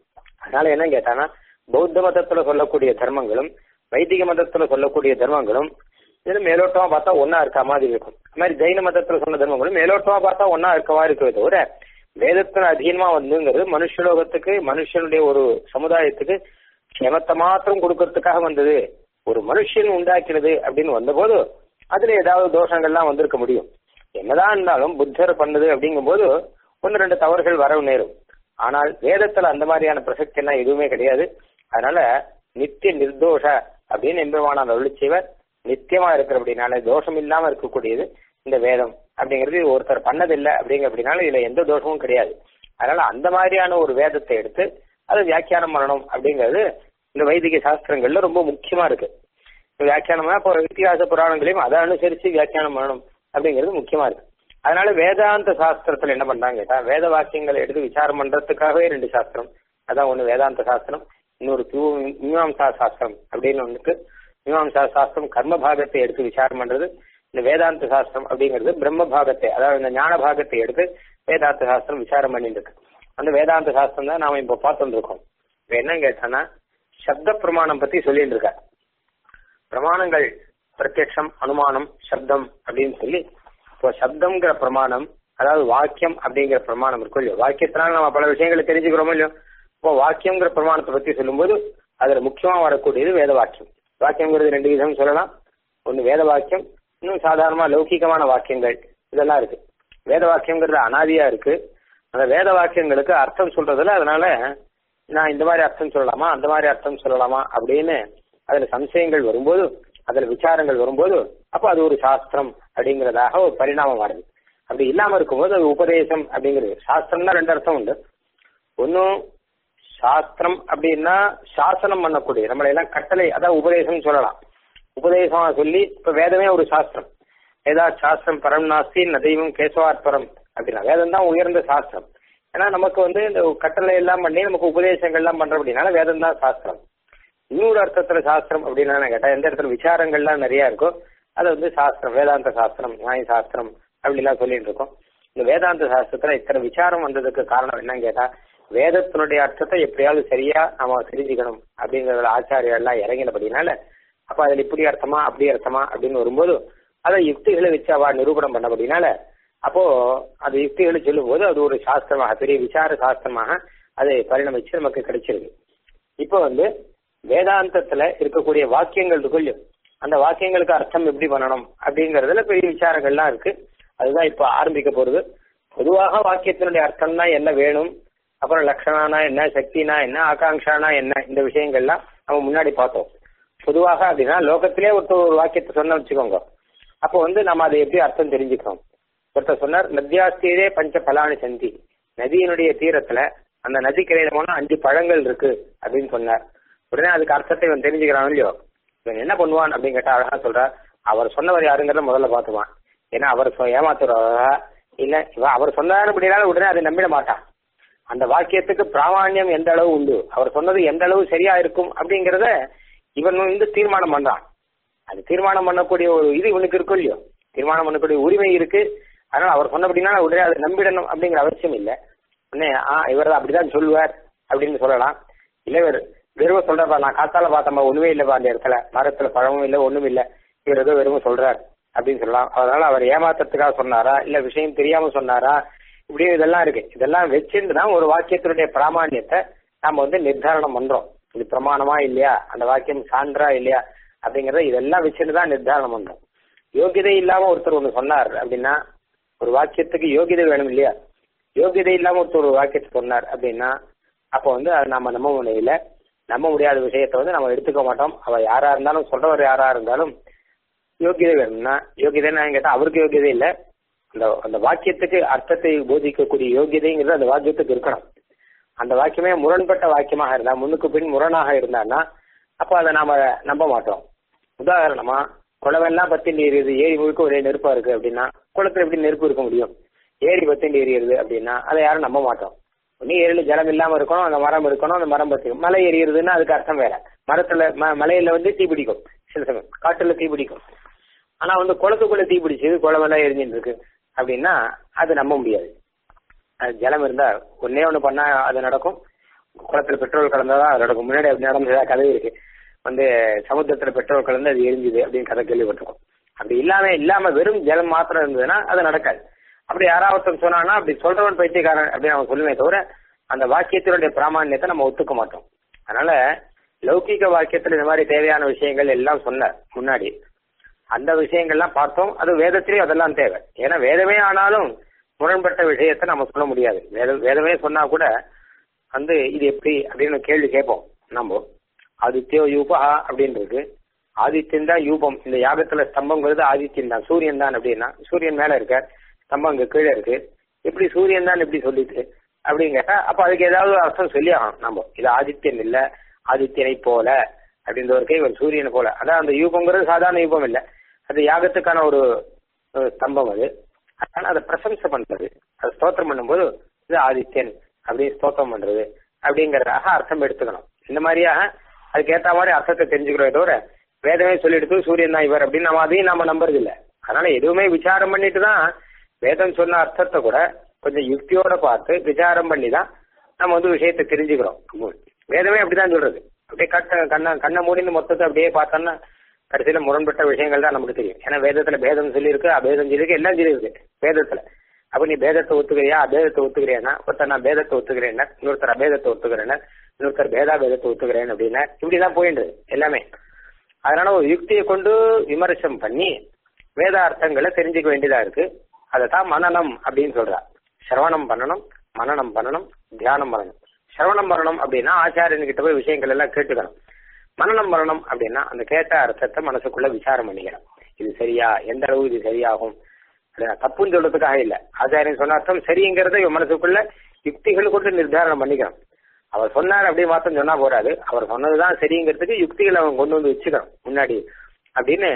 அதனால என்ன கேட்டானா பௌத்த மதத்துல சொல்லக்கூடிய தர்மங்களும் வைதிக மதத்துல சொல்லக்கூடிய தர்மங்களும் இது மேலோட்டமா பார்த்தா ஒன்னா இருக்க மாதிரி இருக்கும் அது மாதிரி ஜெயின மதத்துல சொன்ன தர்மங்களும் மேலோட்டமா பார்த்தா ஒன்னா இருக்கவா இருக்கவே தவிர வேதத்துல அதிகமா வந்துங்கிறது மனுஷலோகத்துக்கு மனுஷனுடைய ஒரு சமுதாயத்துக்கு க்ஷமத்தை மாத்திரம் கொடுக்கறதுக்காக வந்தது ஒரு மனுஷன் உண்டாக்கிறது அப்படின்னு வந்தபோது அதுல ஏதாவது தோஷங்கள்லாம் வந்திருக்க முடியும் என்னதான் இருந்தாலும் புத்தர் பண்ணது அப்படிங்கும்போது ஒன்னு ரெண்டு தவறுகள் வரவு நேரும் ஆனால் வேதத்துல அந்த மாதிரியான பிரசக்தி எல்லாம் எதுவுமே கிடையாது அதனால நித்திய நிர்தோஷ அப்படின்னு எம்பெருமானார் அருளி செய்வர் நித்தியமா இருக்கிற அப்படின்னால தோஷம் இல்லாம இருக்கக்கூடியது இந்த வேதம் அப்படிங்கிறது ஒருத்தர் பண்ணதில்லை அப்படிங்கிற அப்படின்னால இதுல எந்த தோஷமும் கிடையாது அதனால அந்த மாதிரியான ஒரு வேதத்தை எடுத்து அதை வியாக்கியானம் பண்ணணும் அப்படிங்கிறது இந்த வைதிக சாஸ்திரங்கள்ல ரொம்ப முக்கியமா இருக்கு வியாக்கியானம்னா இப்போ இத்திகாச புராணங்களையும் அதை அனுசரிச்சு வியாக்கியானம் பண்ணணும் அப்படிங்கிறது முக்கியமா இருக்கு அதனால வேதாந்த சாஸ்திரத்துல என்ன பண்றாங்க கேட்டா வேத வாக்கியங்களை எடுத்து விசாரம் பண்றதுக்காகவே ரெண்டு சாஸ்திரம் அதான் ஒண்ணு வேதாந்த சாஸ்திரம் இன்னொரு மீமாம்சா சாஸ்திரம் அப்படின்னு ஒண்ணுக்கு மீமாம்சா சாஸ்திரம் கர்ம பாகத்தை எடுத்து விசாரம் பண்றது இந்த வேதாந்த சாஸ்திரம் அப்படிங்கிறது பிரம்ம பாகத்தை அதாவது இந்த ஞான பாகத்தை எடுத்து வேதாந்த சாஸ்திரம் விசாரம் பண்ணிட்டு இருக்கு அந்த வேதாந்த சாஸ்திரம் தான் நாம இப்ப பார்த்துட்டு இருக்கோம் இப்ப என்ன கேட்டானா சப்த பிரமாணம் பத்தி சொல்லிட்டு இருக்க பிரமாணங்கள் பிரத்யக்ஷம் அனுமானம் சப்தம் அப்படின்னு சொல்லி இப்போ சப்தம்ங்கிற பிரமாணம் அதாவது வாக்கியம் அப்படிங்கிற பிரமாணம் இருக்கும் இல்லையோ வாக்கியத்தினால நம்ம பல விஷயங்களை தெரிஞ்சுக்கிறோமோ இல்லையோ இப்போ வாக்கியம்ங்கிற பிரமாணத்தை பத்தி சொல்லும்போது அதுல முக்கியமா வரக்கூடியது வேத வாக்கியம் வாக்கியம்ங்கிறது ரெண்டு விதம் சொல்லலாம் ஒன்னு வேத வாக்கியம் இன்னும் சாதாரணமா லௌகிகமான வாக்கியங்கள் இதெல்லாம் இருக்கு வேத வாக்கியங்கிறது அனாதியா இருக்கு அந்த வேத வாக்கியங்களுக்கு அர்த்தம் சொல்றதுல அதனால நான் இந்த மாதிரி அர்த்தம் சொல்லலாமா அந்த மாதிரி அர்த்தம் சொல்லலாமா அப்படின்னு அதுல சம்சயங்கள் வரும்போது அதுல விசாரங்கள் வரும்போது அப்போ அது ஒரு சாஸ்திரம் அப்படிங்கிறதாக ஒரு பரிணாமம் வருது அப்படி இல்லாம இருக்கும்போது அது உபதேசம் அப்படிங்கிறது சாஸ்திரம்னா ரெண்டு அர்த்தம் உண்டு ஒன்னும் சாஸ்திரம் அப்படின்னா சாசனம் பண்ணக்கூடிய நம்மளை எல்லாம் கட்டளை அதான் உபதேசம் சொல்லலாம் உபதேசமா சொல்லி இப்ப வேதமே ஒரு சாஸ்திரம் ஏதா சாஸ்திரம் பரம் நாஸ்தி நதெய்வம் கேசவார்பரம் அப்படின்னா வேதம் தான் உயர்ந்த சாஸ்திரம் ஏன்னா நமக்கு வந்து இந்த கட்டளை எல்லாம் பண்ணி நமக்கு உபதேசங்கள் எல்லாம் பண்ற அப்படின்னால வேதம் தான் சாஸ்திரம் இன்னொரு அர்த்தத்துல சாஸ்திரம் அப்படின்னு கேட்டா எந்த இடத்துல விசாரங்கள்லாம் நிறைய இருக்கோ அது வந்து சாஸ்திரம் வேதாந்த சாஸ்திரம் நியாய சாஸ்திரம் அப்படிலாம் சொல்லிட்டு இருக்கோம் இந்த வேதாந்த சாஸ்திரத்துல இத்தனை விசாரம் வந்ததுக்கு காரணம் என்னன்னு கேட்டா வேதத்தினுடைய அர்த்தத்தை எப்படியாவது சரியா நம்ம தெரிஞ்சுக்கணும் அப்படிங்கறதுல ஆச்சாரியர் எல்லாம் இறங்கினபடினால அப்ப அதுல இப்படி அர்த்தமா அப்படி அர்த்தமா அப்படின்னு வரும்போது அதை யுக்திகளை வச்சு அவ நிரூபணம் பண்ணபடினால அப்போ அது யுக்திகளை சொல்லும் போது அது ஒரு சாஸ்திரமாக பெரிய விசார சாஸ்திரமாக அதை பரிணமிச்சு நமக்கு கிடைச்சிருக்கு இப்போ வந்து வேதாந்தத்துல இருக்கக்கூடிய வாக்கியங்கள் இருக்குல்லையோ அந்த வாக்கியங்களுக்கு அர்த்தம் எப்படி பண்ணணும் அப்படிங்கறதுல பெரிய விசாரங்கள்லாம் இருக்கு அதுதான் இப்ப ஆரம்பிக்க போறது பொதுவாக வாக்கியத்தினுடைய அர்த்தம் தான் என்ன வேணும் அப்புறம் லட்சணானா என்ன சக்தினா என்ன ஆகாங்ஷானா என்ன இந்த விஷயங்கள்லாம் நம்ம முன்னாடி பார்த்தோம் பொதுவாக அப்படின்னா லோகத்திலே ஒருத்தர் ஒரு வாக்கியத்தை சொன்ன வச்சுக்கோங்க அப்போ வந்து நம்ம அதை எப்படி அர்த்தம் தெரிஞ்சுக்கிறோம் ஒருத்தர் சொன்னார் நத்தியாஸ்தீரே பஞ்ச பலானி சந்தி நதியினுடைய தீரத்துல அந்த நதிக்கரையில போனா அஞ்சு பழங்கள் இருக்கு அப்படின்னு சொன்னார் உடனே அதுக்கு அர்த்தத்தை இவன் தெரிஞ்சுக்கிறான் இல்லையோ இவன் என்ன பண்ணுவான் அப்படின்னு கேட்டா அழகா சொல்றார் அவர் சொன்னவர் யாருங்கிறத முதல்ல பார்த்துவான் ஏன்னா அவர் ஏமாத்துறவரா இல்ல இவன் அவர் சொன்னார் அப்படின்னாலும் உடனே அதை நம்பிட மாட்டான் அந்த வாக்கியத்துக்கு பிராமான்யம் எந்த அளவு உண்டு அவர் சொன்னது எந்த அளவு சரியா இருக்கும் அப்படிங்கறத இவன் வந்து தீர்மானம் பண்றான் அது தீர்மானம் பண்ணக்கூடிய ஒரு இது இவனுக்கு இருக்கும் இல்லையோ தீர்மானம் பண்ணக்கூடிய உரிமை இருக்கு அதனால அவர் சொன்னபடினா உடனே அதை நம்பிடணும் அப்படிங்கிற அவசியம் இல்லை உடனே ஆ இவர் அப்படிதான் சொல்லுவார் அப்படின்னு சொல்லலாம் இல்ல இவர் வெறும் சொல்றப்பா நான் காத்தால பார்த்தப்ப ஒண்ணுமே இல்லப்பா அந்த இடத்துல மரத்துல பழமும் இல்லை ஒண்ணும் இல்லை இவர் ஏதோ வெறும் சொல்றார் அப்படின்னு சொல்லலாம் அதனால அவர் ஏமாத்துறதுக்காக சொன்னாரா இல்ல விஷயம் தெரியாம சொன்னாரா இப்படி இதெல்லாம் இருக்கு இதெல்லாம் வச்சுட்டு தான் ஒரு வாக்கியத்தினுடைய பிராமான்யத்தை நாம வந்து நிர்தாரணம் பண்றோம் இது பிரமாணமா இல்லையா அந்த வாக்கியம் சான்றா இல்லையா அப்படிங்கறத இதெல்லாம் வச்சுட்டு தான் நிர்தாரணம் பண்றோம் யோகியதை இல்லாம ஒருத்தர் ஒண்ணு சொன்னார் அப்படின்னா ஒரு வாக்கியத்துக்கு யோகியதை வேணும் இல்லையா யோகியதை இல்லாம ஒருத்தர் ஒரு வாக்கியத்தை சொன்னார் அப்படின்னா அப்போ வந்து அதை நம்ம நம்ப முடியல நம்ப முடியாத விஷயத்தை வந்து நம்ம எடுத்துக்க மாட்டோம் அவ யாரா இருந்தாலும் சொல்றவர் யாரா இருந்தாலும் யோகியதை வேணும்னா யோகியதை கேட்டா அவருக்கு யோகியதை இல்ல அந்த அந்த வாக்கியத்துக்கு அர்த்தத்தை போதிக்கக்கூடிய யோகியதைங்கிறது அந்த வாக்கியத்துக்கு இருக்கணும் அந்த வாக்கியமே முரண்பட்ட வாக்கியமாக இருந்தா முன்னுக்கு பின் முரணாக இருந்தான்னா அப்போ அதை நாம நம்ப மாட்டோம் உதாரணமா குளவெல்லாம் பத்திண்டு எரியுது ஏரி முழுக்க ஒரே நெருப்பா இருக்கு அப்படின்னா குளத்துல எப்படி நெருப்பு இருக்க முடியும் ஏரி பத்திண்டு எரியுது அப்படின்னா அதை யாரும் நம்ப மாட்டோம் ஒன்னும் ஏரியில ஜலம் இல்லாம இருக்கணும் அந்த மரம் இருக்கணும் அந்த மரம் பத்தி மலை எரியுறதுன்னா அதுக்கு அர்த்தம் வேற மரத்துல மலையில வந்து தீ பிடிக்கும் சில சமயம் காட்டுல தீ பிடிக்கும் ஆனா வந்து குளத்துக்குள்ள தீ பிடிச்சது குளமெல்லாம் எரிஞ்சுட்டு இருக்கு அப்படின்னா அது நம்ப முடியாது அது ஜலம் இருந்தா ஒன்னே ஒண்ணு பண்ணா அது நடக்கும் குளத்துல பெட்ரோல் கலந்தாதான் அது நடக்கும் முன்னாடி அப்படி நடந்ததா கதை இருக்கு வந்து சமுத்திரத்துல பெட்ரோல் கலந்து அது எரிஞ்சுது அப்படின்னு கதை கேள்விப்பட்டிருக்கோம் அப்படி இல்லாம இல்லாம வெறும் ஜலம் மாத்திரம் இருந்ததுன்னா அது நடக்காது அப்படி யாராவது சொன்னான்னா அப்படி சொல்றவன் பைத்தியக்காரன் அப்படின்னு அவன் சொல்லுமே தவிர அந்த வாக்கியத்தினுடைய பிராமணியத்தை நம்ம ஒத்துக்க மாட்டோம் அதனால லௌகிக வாக்கியத்துல இந்த மாதிரி தேவையான விஷயங்கள் எல்லாம் சொன்ன முன்னாடி அந்த விஷயங்கள்லாம் பார்த்தோம் அது வேதத்திலேயும் அதெல்லாம் தேவை ஏன்னா வேதமே ஆனாலும் முரண்பட்ட விஷயத்தை நம்ம சொல்ல முடியாது வேத வேதமே சொன்னா கூட வந்து இது எப்படி அப்படின்னு கேள்வி கேட்போம் நம்ம ஆதித்யோ யூபா அப்படின்னு இருக்கு ஆதித்யன் தான் யூபம் இந்த யாகத்துல ஸ்தம்பங்கிறது ஆதித்யன் தான் சூரியன் தான் அப்படின்னா சூரியன் மேல இருக்க ஸ்தம்பம் அங்க கீழே இருக்கு எப்படி சூரியன் தான் எப்படி சொல்லிட்டு அப்படின்னு கேட்டா அப்ப அதுக்கு ஏதாவது அர்த்தம் சொல்லி ஆகணும் நம்ம இது ஆதித்யன் இல்ல ஆதித்யனை போல அப்படின்றவருக்கே இவர் சூரியனை போல அதான் அந்த யூபங்கிறது சாதாரண யூபம் இல்ல அது யாகத்துக்கான ஒரு அஹ், ஸ்தம்பம் அது அதனால அதை பிரசம்சை பண்றது அது ஸ்தோத்திரம் பண்ணும்போது இது ஆதித்யன் அப்படின்னு ஸ்தோத்திரம் பண்றது அப்படிங்கறதாக அர்த்தம் எடுத்துக்கணும் இந்த மாதிரியாக அதுக்கு ஏத்த மாதிரி அர்த்தத்தை தெரிஞ்சுக்கிறோம் தவிர வேதமே சொல்லிடுத்து சூரியன் தான் இவர் அப்படின்னு நம்ம அதையும் நாம நம்புறது இல்ல அதனால எதுவுமே விசாரம் பண்ணிட்டு தான் வேதம் சொன்ன அர்த்தத்தை கூட கொஞ்சம் யுக்தியோட பார்த்து விசாரம் பண்ணி தான் நம்ம வந்து விஷயத்தை தெரிஞ்சுக்கிறோம் வேதமே அப்படிதான் சொல்றது அப்படியே கட்ட கண்ண கண்ணை மூடின்னு மொத்தத்தை அப்படியே பார்த்தோம்னா கடைசியில முரண்பட்ட விஷயங்கள் தான் நமக்கு தெரியும் ஏன்னா வேதத்துல பேதம் சொல்லியிருக்கு அபேதம் சொல்லியிருக்கு எல்லாம் சொல்லியிருக்கு வேதத்துல அப்ப நீ பேதத்தை ஒத்துக்கிறியா அபேதத்தை ஒத்துக்கிறியா ஒருத்தர் நான் பேதத்தை ஒத்துக்கிறேன் இன்னொருத்தர் அபேதத்தை ஒத்துக்கிறேன் இன்னொருத்தர் பேதா பேதத்தை ஒத்துக்கிறேன் அப்படின்னா இப்படிதான் போயிடுது எல்லாமே அதனால ஒரு யுக்தியை கொண்டு விமர்சனம் பண்ணி வேத அர்த்தங்களை தெரிஞ்சுக்க வேண்டியதா இருக்கு அதை தான் மனநம் அப்படின்னு சொல்றா சிரவணம் பண்ணணும் மனநம் பண்ணணும் தியானம் பண்ணணும் சிரவணம் பண்ணணும் அப்படின்னா ஆச்சாரியன் கிட்ட போய் விஷயங்கள் எல்லாம் கேட்டுக்கணும் மனநம் பண்ணணும் அப்படின்னா அந்த கேட்ட அர்த்தத்தை மனசுக்குள்ள விசாரம் பண்ணிக்கணும் இது சரியா எந்த அளவு இது சரியாகும் அப்படின்னா தப்புன்னு சொல்றதுக்காக இல்ல ஆச்சாரியன் சொன்ன அர்த்தம் சரிங்கிறத இவன் மனசுக்குள்ள யுக்திகள் கொண்டு நிர்தாரணம் பண்ணிக்கணும் அவர் சொன்னார் அப்படியே மாத்தம் சொன்னா போறாது அவர் சொன்னதுதான் சரிங்கிறதுக்கு யுக்திகளை அவன் கொண்டு வந்து வச்சுக்கணும் முன்னாடி அப்படின்னு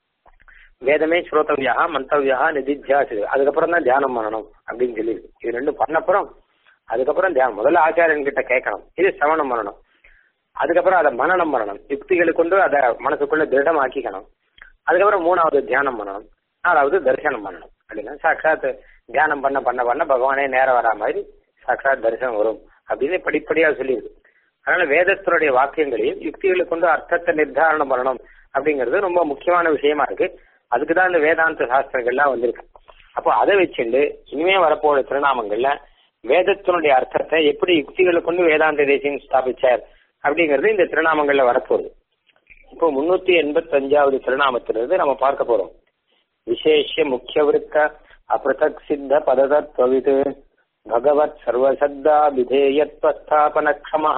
வேதமே ஸ்ரோதவியா மந்தவியா நிதித்தியாசு அதுக்கப்புறம் தான் தியானம் பண்ணணும் அப்படின்னு சொல்லி இது ரெண்டும் பண்ணப்புறம் அதுக்கப்புறம் தியானம் முதல்ல ஆச்சாரியன் கிட்ட கேட்கணும் இது சிரவணம் பண்ணணும் அதுக்கப்புறம் அதை மனநம் பண்ணணும் யுக்திகளை கொண்டு அதை மனசுக்குள்ள திருடமாக்கிக்கணும் அதுக்கப்புறம் மூணாவது தியானம் பண்ணணும் நாலாவது தரிசனம் பண்ணணும் அப்படின்னா சாட்சாத் தியானம் பண்ண பண்ண பண்ண பகவானே நேரம் வரா மாதிரி சாட்சாத் தரிசனம் வரும் அப்படின்னு படிப்படியா சொல்லியிருக்கு அதனால வேதத்தினுடைய வாக்கியங்களையும் யுக்திகளை கொண்டு அர்த்தத்தை நிர்தாரணம் பண்ணணும் அப்படிங்கிறது ரொம்ப முக்கியமான விஷயமா இருக்கு அதுக்கு தான் இந்த வேதாந்த சாஸ்திரங்கள்லாம் வந்திருக்கு அப்போ அதை வச்சுண்டு இனிமே வரப்போற திருநாமங்கள்ல வேதத்தினுடைய அர்த்தத்தை எப்படி யுக்திகளை கொண்டு வேதாந்த தேசியம் ஸ்தாபிச்சார் அப்படிங்கிறது இந்த திருநாமங்கள்ல வரப்போகுது இப்போ முன்னூத்தி எண்பத்தி அஞ்சாவது திருநாமத்திலிருந்து நம்ம பார்க்க போறோம் விசேஷ முக்கிய விருத்த அபிருதக் சித்த பததத்வவித் பகவத் சர்வசத்தா விதேயத்வஸ்தாபன க்ஷமः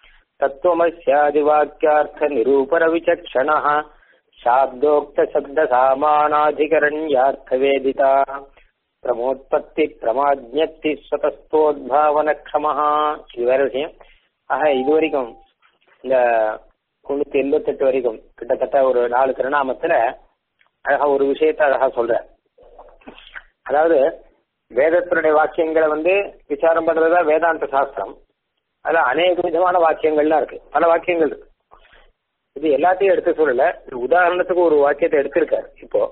தத்துவமஸ்யாதிவாக்கியார்த்த நிரூபர விசக்ஷணः शाब्दोक्त शब्द सामानाधिकरण्यार्थ वेदिता பிரமோத்பத்தி பிரமாஜ்ஞத்தி ஸ்வதஸ்தோத்பாவன க்ஷமஹா இது வேற விஷயம் ஆக இது வரைக்கும் இந்த முன்னூத்தி எண்பத்தி எட்டு வரைக்கும் கிட்டத்தட்ட ஒரு நாலு திருநாமத்துல அழகா ஒரு விஷயத்த அழகா சொல்ற அதாவது வேதத்தினுடைய வாக்கியங்களை வந்து விசாரம் பண்றதா வேதாந்த சாஸ்திரம் அதுல அநேக விதமான வாக்கியங்கள்லாம் இருக்கு பல வாக்கியங்கள் இருக்கு இது எல்லாத்தையும் எடுத்து சொல்லல இது உதாரணத்துக்கு ஒரு வாக்கியத்தை எடுத்திருக்காரு இப்போ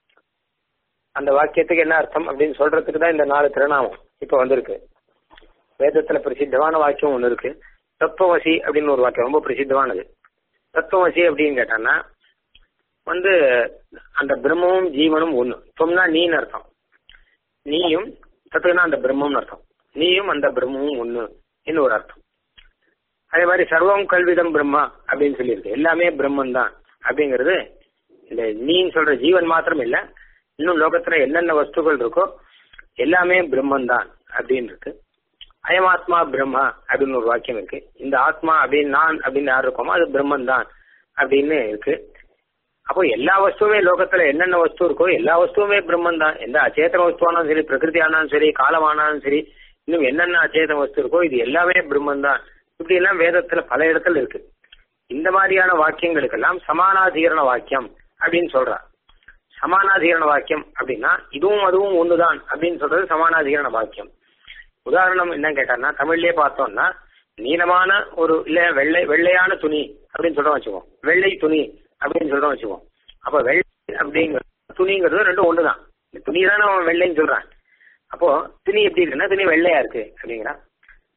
அந்த வாக்கியத்துக்கு என்ன அர்த்தம் அப்படின்னு சொல்றதுக்கு தான் இந்த நாலு திருநாமம் இப்போ வந்திருக்கு வேதத்துல பிரசித்தமான வாக்கியம் ஒண்ணு இருக்கு தத்துவமசி அப்படின்னு ஒரு வாக்கியம் ரொம்ப பிரசித்தமானது தத்துவமசி அப்படின்னு கேட்டான்னா வந்து அந்த பிரம்மமும் ஜீவனும் ஒண்ணு தொம்னா நீன்னு அர்த்தம் நீயும் தத்துவனா அந்த பிரம்மம்னு அர்த்தம் நீயும் அந்த பிரம்மமும் ஒண்ணு இன்னும் ஒரு அர்த்தம் அதே மாதிரி சர்வம் கல்விதம் பிரம்மா அப்படின்னு சொல்லியிருக்கு எல்லாமே பிரம்மன் தான் அப்படிங்கிறது இந்த நீன்னு சொல்ற ஜீவன் மாத்திரம் இல்ல இன்னும் லோகத்துல என்னென்ன வஸ்துக்கள் இருக்கோ எல்லாமே பிரம்மன் தான் அப்படின்னு இருக்கு அயமாத்மா பிரம்மா அப்படின்னு ஒரு வாக்கியம் இருக்கு இந்த ஆத்மா அப்படின்னு நான் அப்படின்னு யார் இருக்கோமோ அது பிரம்மன் தான் அப்படின்னு இருக்கு அப்போ எல்லா வஸ்துவுமே லோகத்துல என்னென்ன வஸ்து இருக்கோ எல்லா வஸ்துவுமே பிரம்மன் தான் எந்த அச்சேதன வஸ்துவானாலும் சரி பிரகிருதி ஆனாலும் சரி காலமானாலும் சரி இன்னும் என்னென்ன அச்சேதன வஸ்து இருக்கோ இது எல்லாமே பிரம்மன் தான் இப்படி எல்லாம் வேதத்துல பல இடத்துல இருக்கு இந்த மாதிரியான வாக்கியங்களுக்கெல்லாம் சமானாதீரண வாக்கியம் அப்படின்னு சொல்றா சமானாதீரண வாக்கியம் அப்படின்னா இதுவும் அதுவும் ஒண்ணுதான் அப்படின்னு சொல்றது சமானாதீரண வாக்கியம் உதாரணம் என்ன கேட்டான்னா தமிழ்லயே பார்த்தோம்னா நீளமான ஒரு இல்ல வெள்ளை வெள்ளையான துணி அப்படின்னு சொல்றோம் வச்சுக்கோம் வெள்ளை துணி அப்படின்னு சொல்றோம் வச்சுக்கோம் அப்ப வெள்ளை அப்படிங்கிற துணிங்கிறது ரெண்டும் ஒண்ணுதான் இந்த துணி தானே அவன் வெள்ளைன்னு சொல்றான் அப்போ துணி எப்படி இருக்குன்னா துணி வெள்ளையா இருக்கு அப்படிங்கிறான்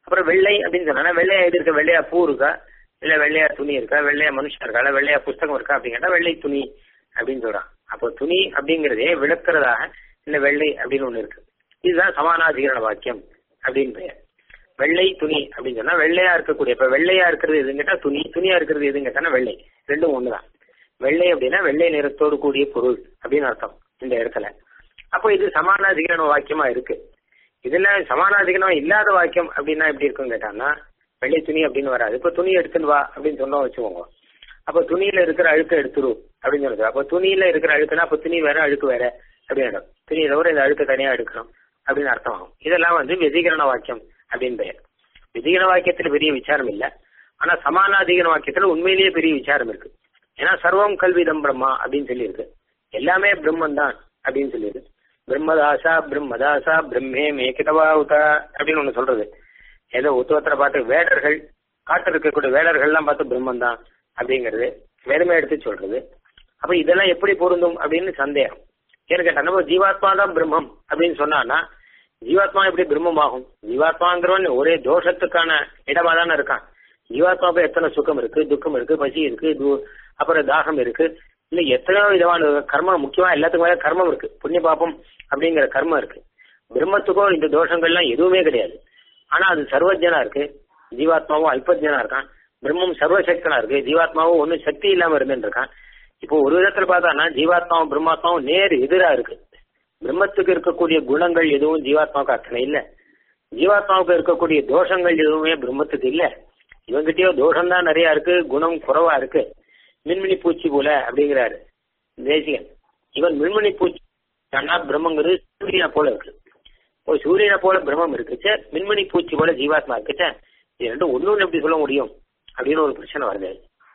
அப்புறம் வெள்ளை அப்படின்னு சொன்னா வெள்ளையா எது இருக்கா வெள்ளையா பூ இருக்கா இல்ல வெள்ளையா துணி இருக்கா வெள்ளையா மனுஷன் இருக்கா இல்ல வெள்ளையா புஸ்தகம் இருக்கா அப்படின்னு கேட்டா வெள்ளை துணி அப்படின்னு சொல்றான் அப்போ துணி அப்படிங்கறதே விளக்குறதாக இந்த வெள்ளை அப்படின்னு ஒண்ணு இருக்கு இதுதான் சமானாதிகரண வாக்கியம் அப்படின்னு பெயர் வெள்ளை துணி அப்படின்னு சொன்னா வெள்ளையா இருக்கக்கூடிய இப்ப வெள்ளையா இருக்கிறது எதுன்னு கேட்டா துணி துணியா இருக்கிறது எதுன்னு கேட்டா வெள்ளை ரெண்டும் ஒண்ணுதான் வெள்ளை அப்படின்னா வெள்ளை நிறத்தோடு கூடிய பொருள் அப்படின்னு அர்த்தம் இந்த இடத்துல அப்போ இது சமானாதிகரண வாக்கியமா இருக்கு இதுல சமானாதிகரணம் இல்லாத வாக்கியம் அப்படின்னா எப்படி இருக்குன்னு கேட்டாங்கன்னா வெள்ளை துணி அப்படின்னு வராது இப்ப துணி எடுத்துன்னு வா அப்படின்னு சொன்னோம் வச்சுக்கோங்க அப்ப துணியில இருக்கிற அழுக்க எடுத்துரு அப்படின்னு சொல்லுது அப்ப துணியில இருக்கிற அழுக்குனா அப்ப துணி வேற அழுக்கு வேற அப்படின்னு துணியை தவிர இந்த அழுக்க தனியா எடுக்கணும் அப்படின்னு அர்த்தம் ஆகும் இதெல்லாம் வந்து வெதிகரண வாக்கியம் அப்படின்னு பெயர் வெதிகரண வாக்கியத்துல பெரிய விசாரம் இல்ல ஆனா சமானாதிகரண வாக்கியத்துல உண்மையிலேயே பெரிய விசாரம் இருக்கு ஏன்னா சர்வம் கல்விதம் பிரம்மா அப்படின்னு சொல்லியிருக்கு எல்லாமே பிரம்மன் தான் அப்படின்னு சொல்லியிருக்கு பிரம்மதாசா பிரம்மதாசா பிரம்மே மேகிதவா உதா அப்படின்னு ஒண்ணு சொல்றது ஏதோ உத்தவத்துல பார்த்து வேடர்கள் காட்டு இருக்கக்கூடிய வேடர்கள்லாம் பார்த்து பிரம்மன் தான் அப்படிங்கிறது வேதமே எடுத்து சொல்றது அப்ப இதெல்லாம் எப்படி பொருந்தும் அப்படின்னு சந்தேகம் ஏன்னு கேட்டா நம்ம ஜீவாத்மா தான் பிரம்மம் அப்படின்னு சொன்னான்னா ஜீவாத்மா எப்படி பிரம்மம் ஆகும் ஜீவாத்மாங்கிறவன் ஒரே தோஷத்துக்கான இடமா தானே இருக்கான் ஜீவாத்மாவுக்கு எத்தனை சுகம் இருக்கு துக்கம் இருக்கு பசி இருக்கு து- அப்புறம் தாகம் இருக்கு இல்ல எத்தனையோ விதமான கர்மம் முக்கியமா எல்லாத்துக்கும் மேல கர்மம் இருக்கு புண்ணிய பாபம் அப்படிங்கிற கர்மம் இருக்கு பிரம்மத்துக்கும் இந்த தோஷங்கள்லாம் எதுவுமே கிடையாது ஆனா அது சர்வஜனா இருக்கு ஜீவாத்மாவும் அல்பஜனா இருக்கான் பிரம்மம் சர்வசக்தனா இருக்கு ஜீவாத்மாவும் ஒன்னும் சக்தி இல்லாம இருந்துட்டு இருக்கான் இப்போ ஒரு விதத்துல பார்த்தான்னா ஜீவாத்மாவும் பிரம்மாத்மாவும் நேர் எதிரா இருக்கு பிரம்மத்துக்கு இருக்கக்கூடிய குணங்கள் எதுவும் ஜீவாத்மாவுக்கு அத்தனை இல்ல ஜீவாத்மாவுக்கு இருக்கக்கூடிய தோஷங்கள் எதுவுமே பிரம்மத்துக்கு இல்ல இவங்கிட்டயோ தோஷம் தான் நிறைய இருக்கு குணம் குறைவா இருக்கு மின்மினி பூச்சி போல அப்படிங்கிறாரு தேசிகன் இவன் மின்மினி பூச்சி ஆனா பிரம்மங்கிறது சூரியனை போல இருக்கு ஒரு சூரியனை போல பிரம்மம் இருக்குச்சே மின்மினி பூச்சி போல ஜீவாத்மா இருக்குச்சே இது ரெண்டும் ஒண்ணு எப்படி சொல்ல முடியும் அப்படின்னு ஒரு பிரச்சனை வருது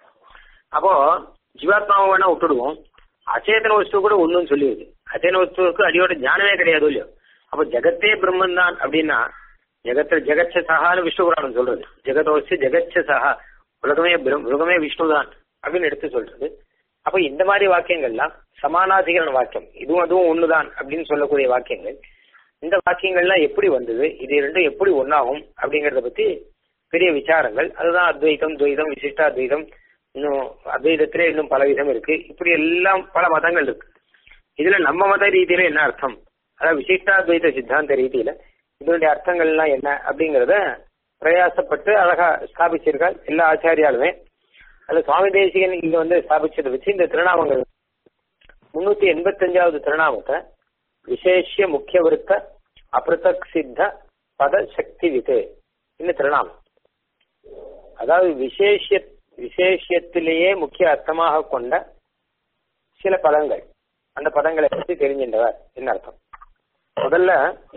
அப்போ ஜீவாத்மாவை வேணா விட்டுடுவோம் அச்சேதன வஸ்து கூட ஒண்ணுன்னு சொல்லியிருக்கு அச்சேதன வஸ்துவுக்கு அடியோட ஞானமே கிடையாது இல்லையோ அப்போ ஜெகத்தே பிரம்மன் தான் அப்படின்னா ஜெகத்துல ஜெகச்ச சகான்னு விஷ்ணு புராணம் சொல்றது ஜெகதோசி ஜெகச்ச சகா உலகமே பிரம்- உலகமே விஷ்ணு தான் அப்படின்னு எடுத்து சொல்றது அப்ப இந்த மாதிரி வாக்கியங்கள்லாம் சமானாதிகரண வாக்கியம் இதுவும் அதுவும் ஒண்ணுதான் அப்படின்னு சொல்லக்கூடிய வாக்கியங்கள் இந்த வாக்கியங்கள்லாம் எப்படி வந்தது இது ரெண்டும் எப்படி ஒன்னாகும் அப்படிங்கறத பத்தி பெரிய விசாரங்கள் அதுதான் அத்வைதம் துவைதம் விசிஷ்டாத்வைதம் இன்னும் அத்வைதத்திலே இன்னும் பல விதம் இருக்கு இப்படி எல்லாம் பல மதங்கள் இருக்கு இதுல நம்ம மத ரீதியில என்ன அர்த்தம் அதாவது விசிஷ்டாத்வைத சித்தாந்த ரீதியில இதனுடைய அர்த்தங்கள் எல்லாம் என்ன அப்படிங்கறத பிரயாசப்பட்டு அழகா ஸ்தாபிச்சிருக்கார் எல்லா ஆச்சாரியாலுமே அது சுவாமி தேசிகன் இங்க வந்து ஸ்தாபிச்சதை வச்சு இந்த திருநாமங்கள் முன்னூத்தி எண்பத்தஞ்சாவது திருநாமத்தை விசேஷ முக்கிய விருத்த அபிருத்தக் சித்த பத சக்தி விது இந்த திருநாமம் அதாவது விசேஷ விசேஷத்திலேயே முக்கிய அர்த்தமாக கொண்ட சில பதங்கள் அந்த பதங்களை பற்றி தெரிஞ்சின்றவர் என்ன அர்த்தம் முதல்ல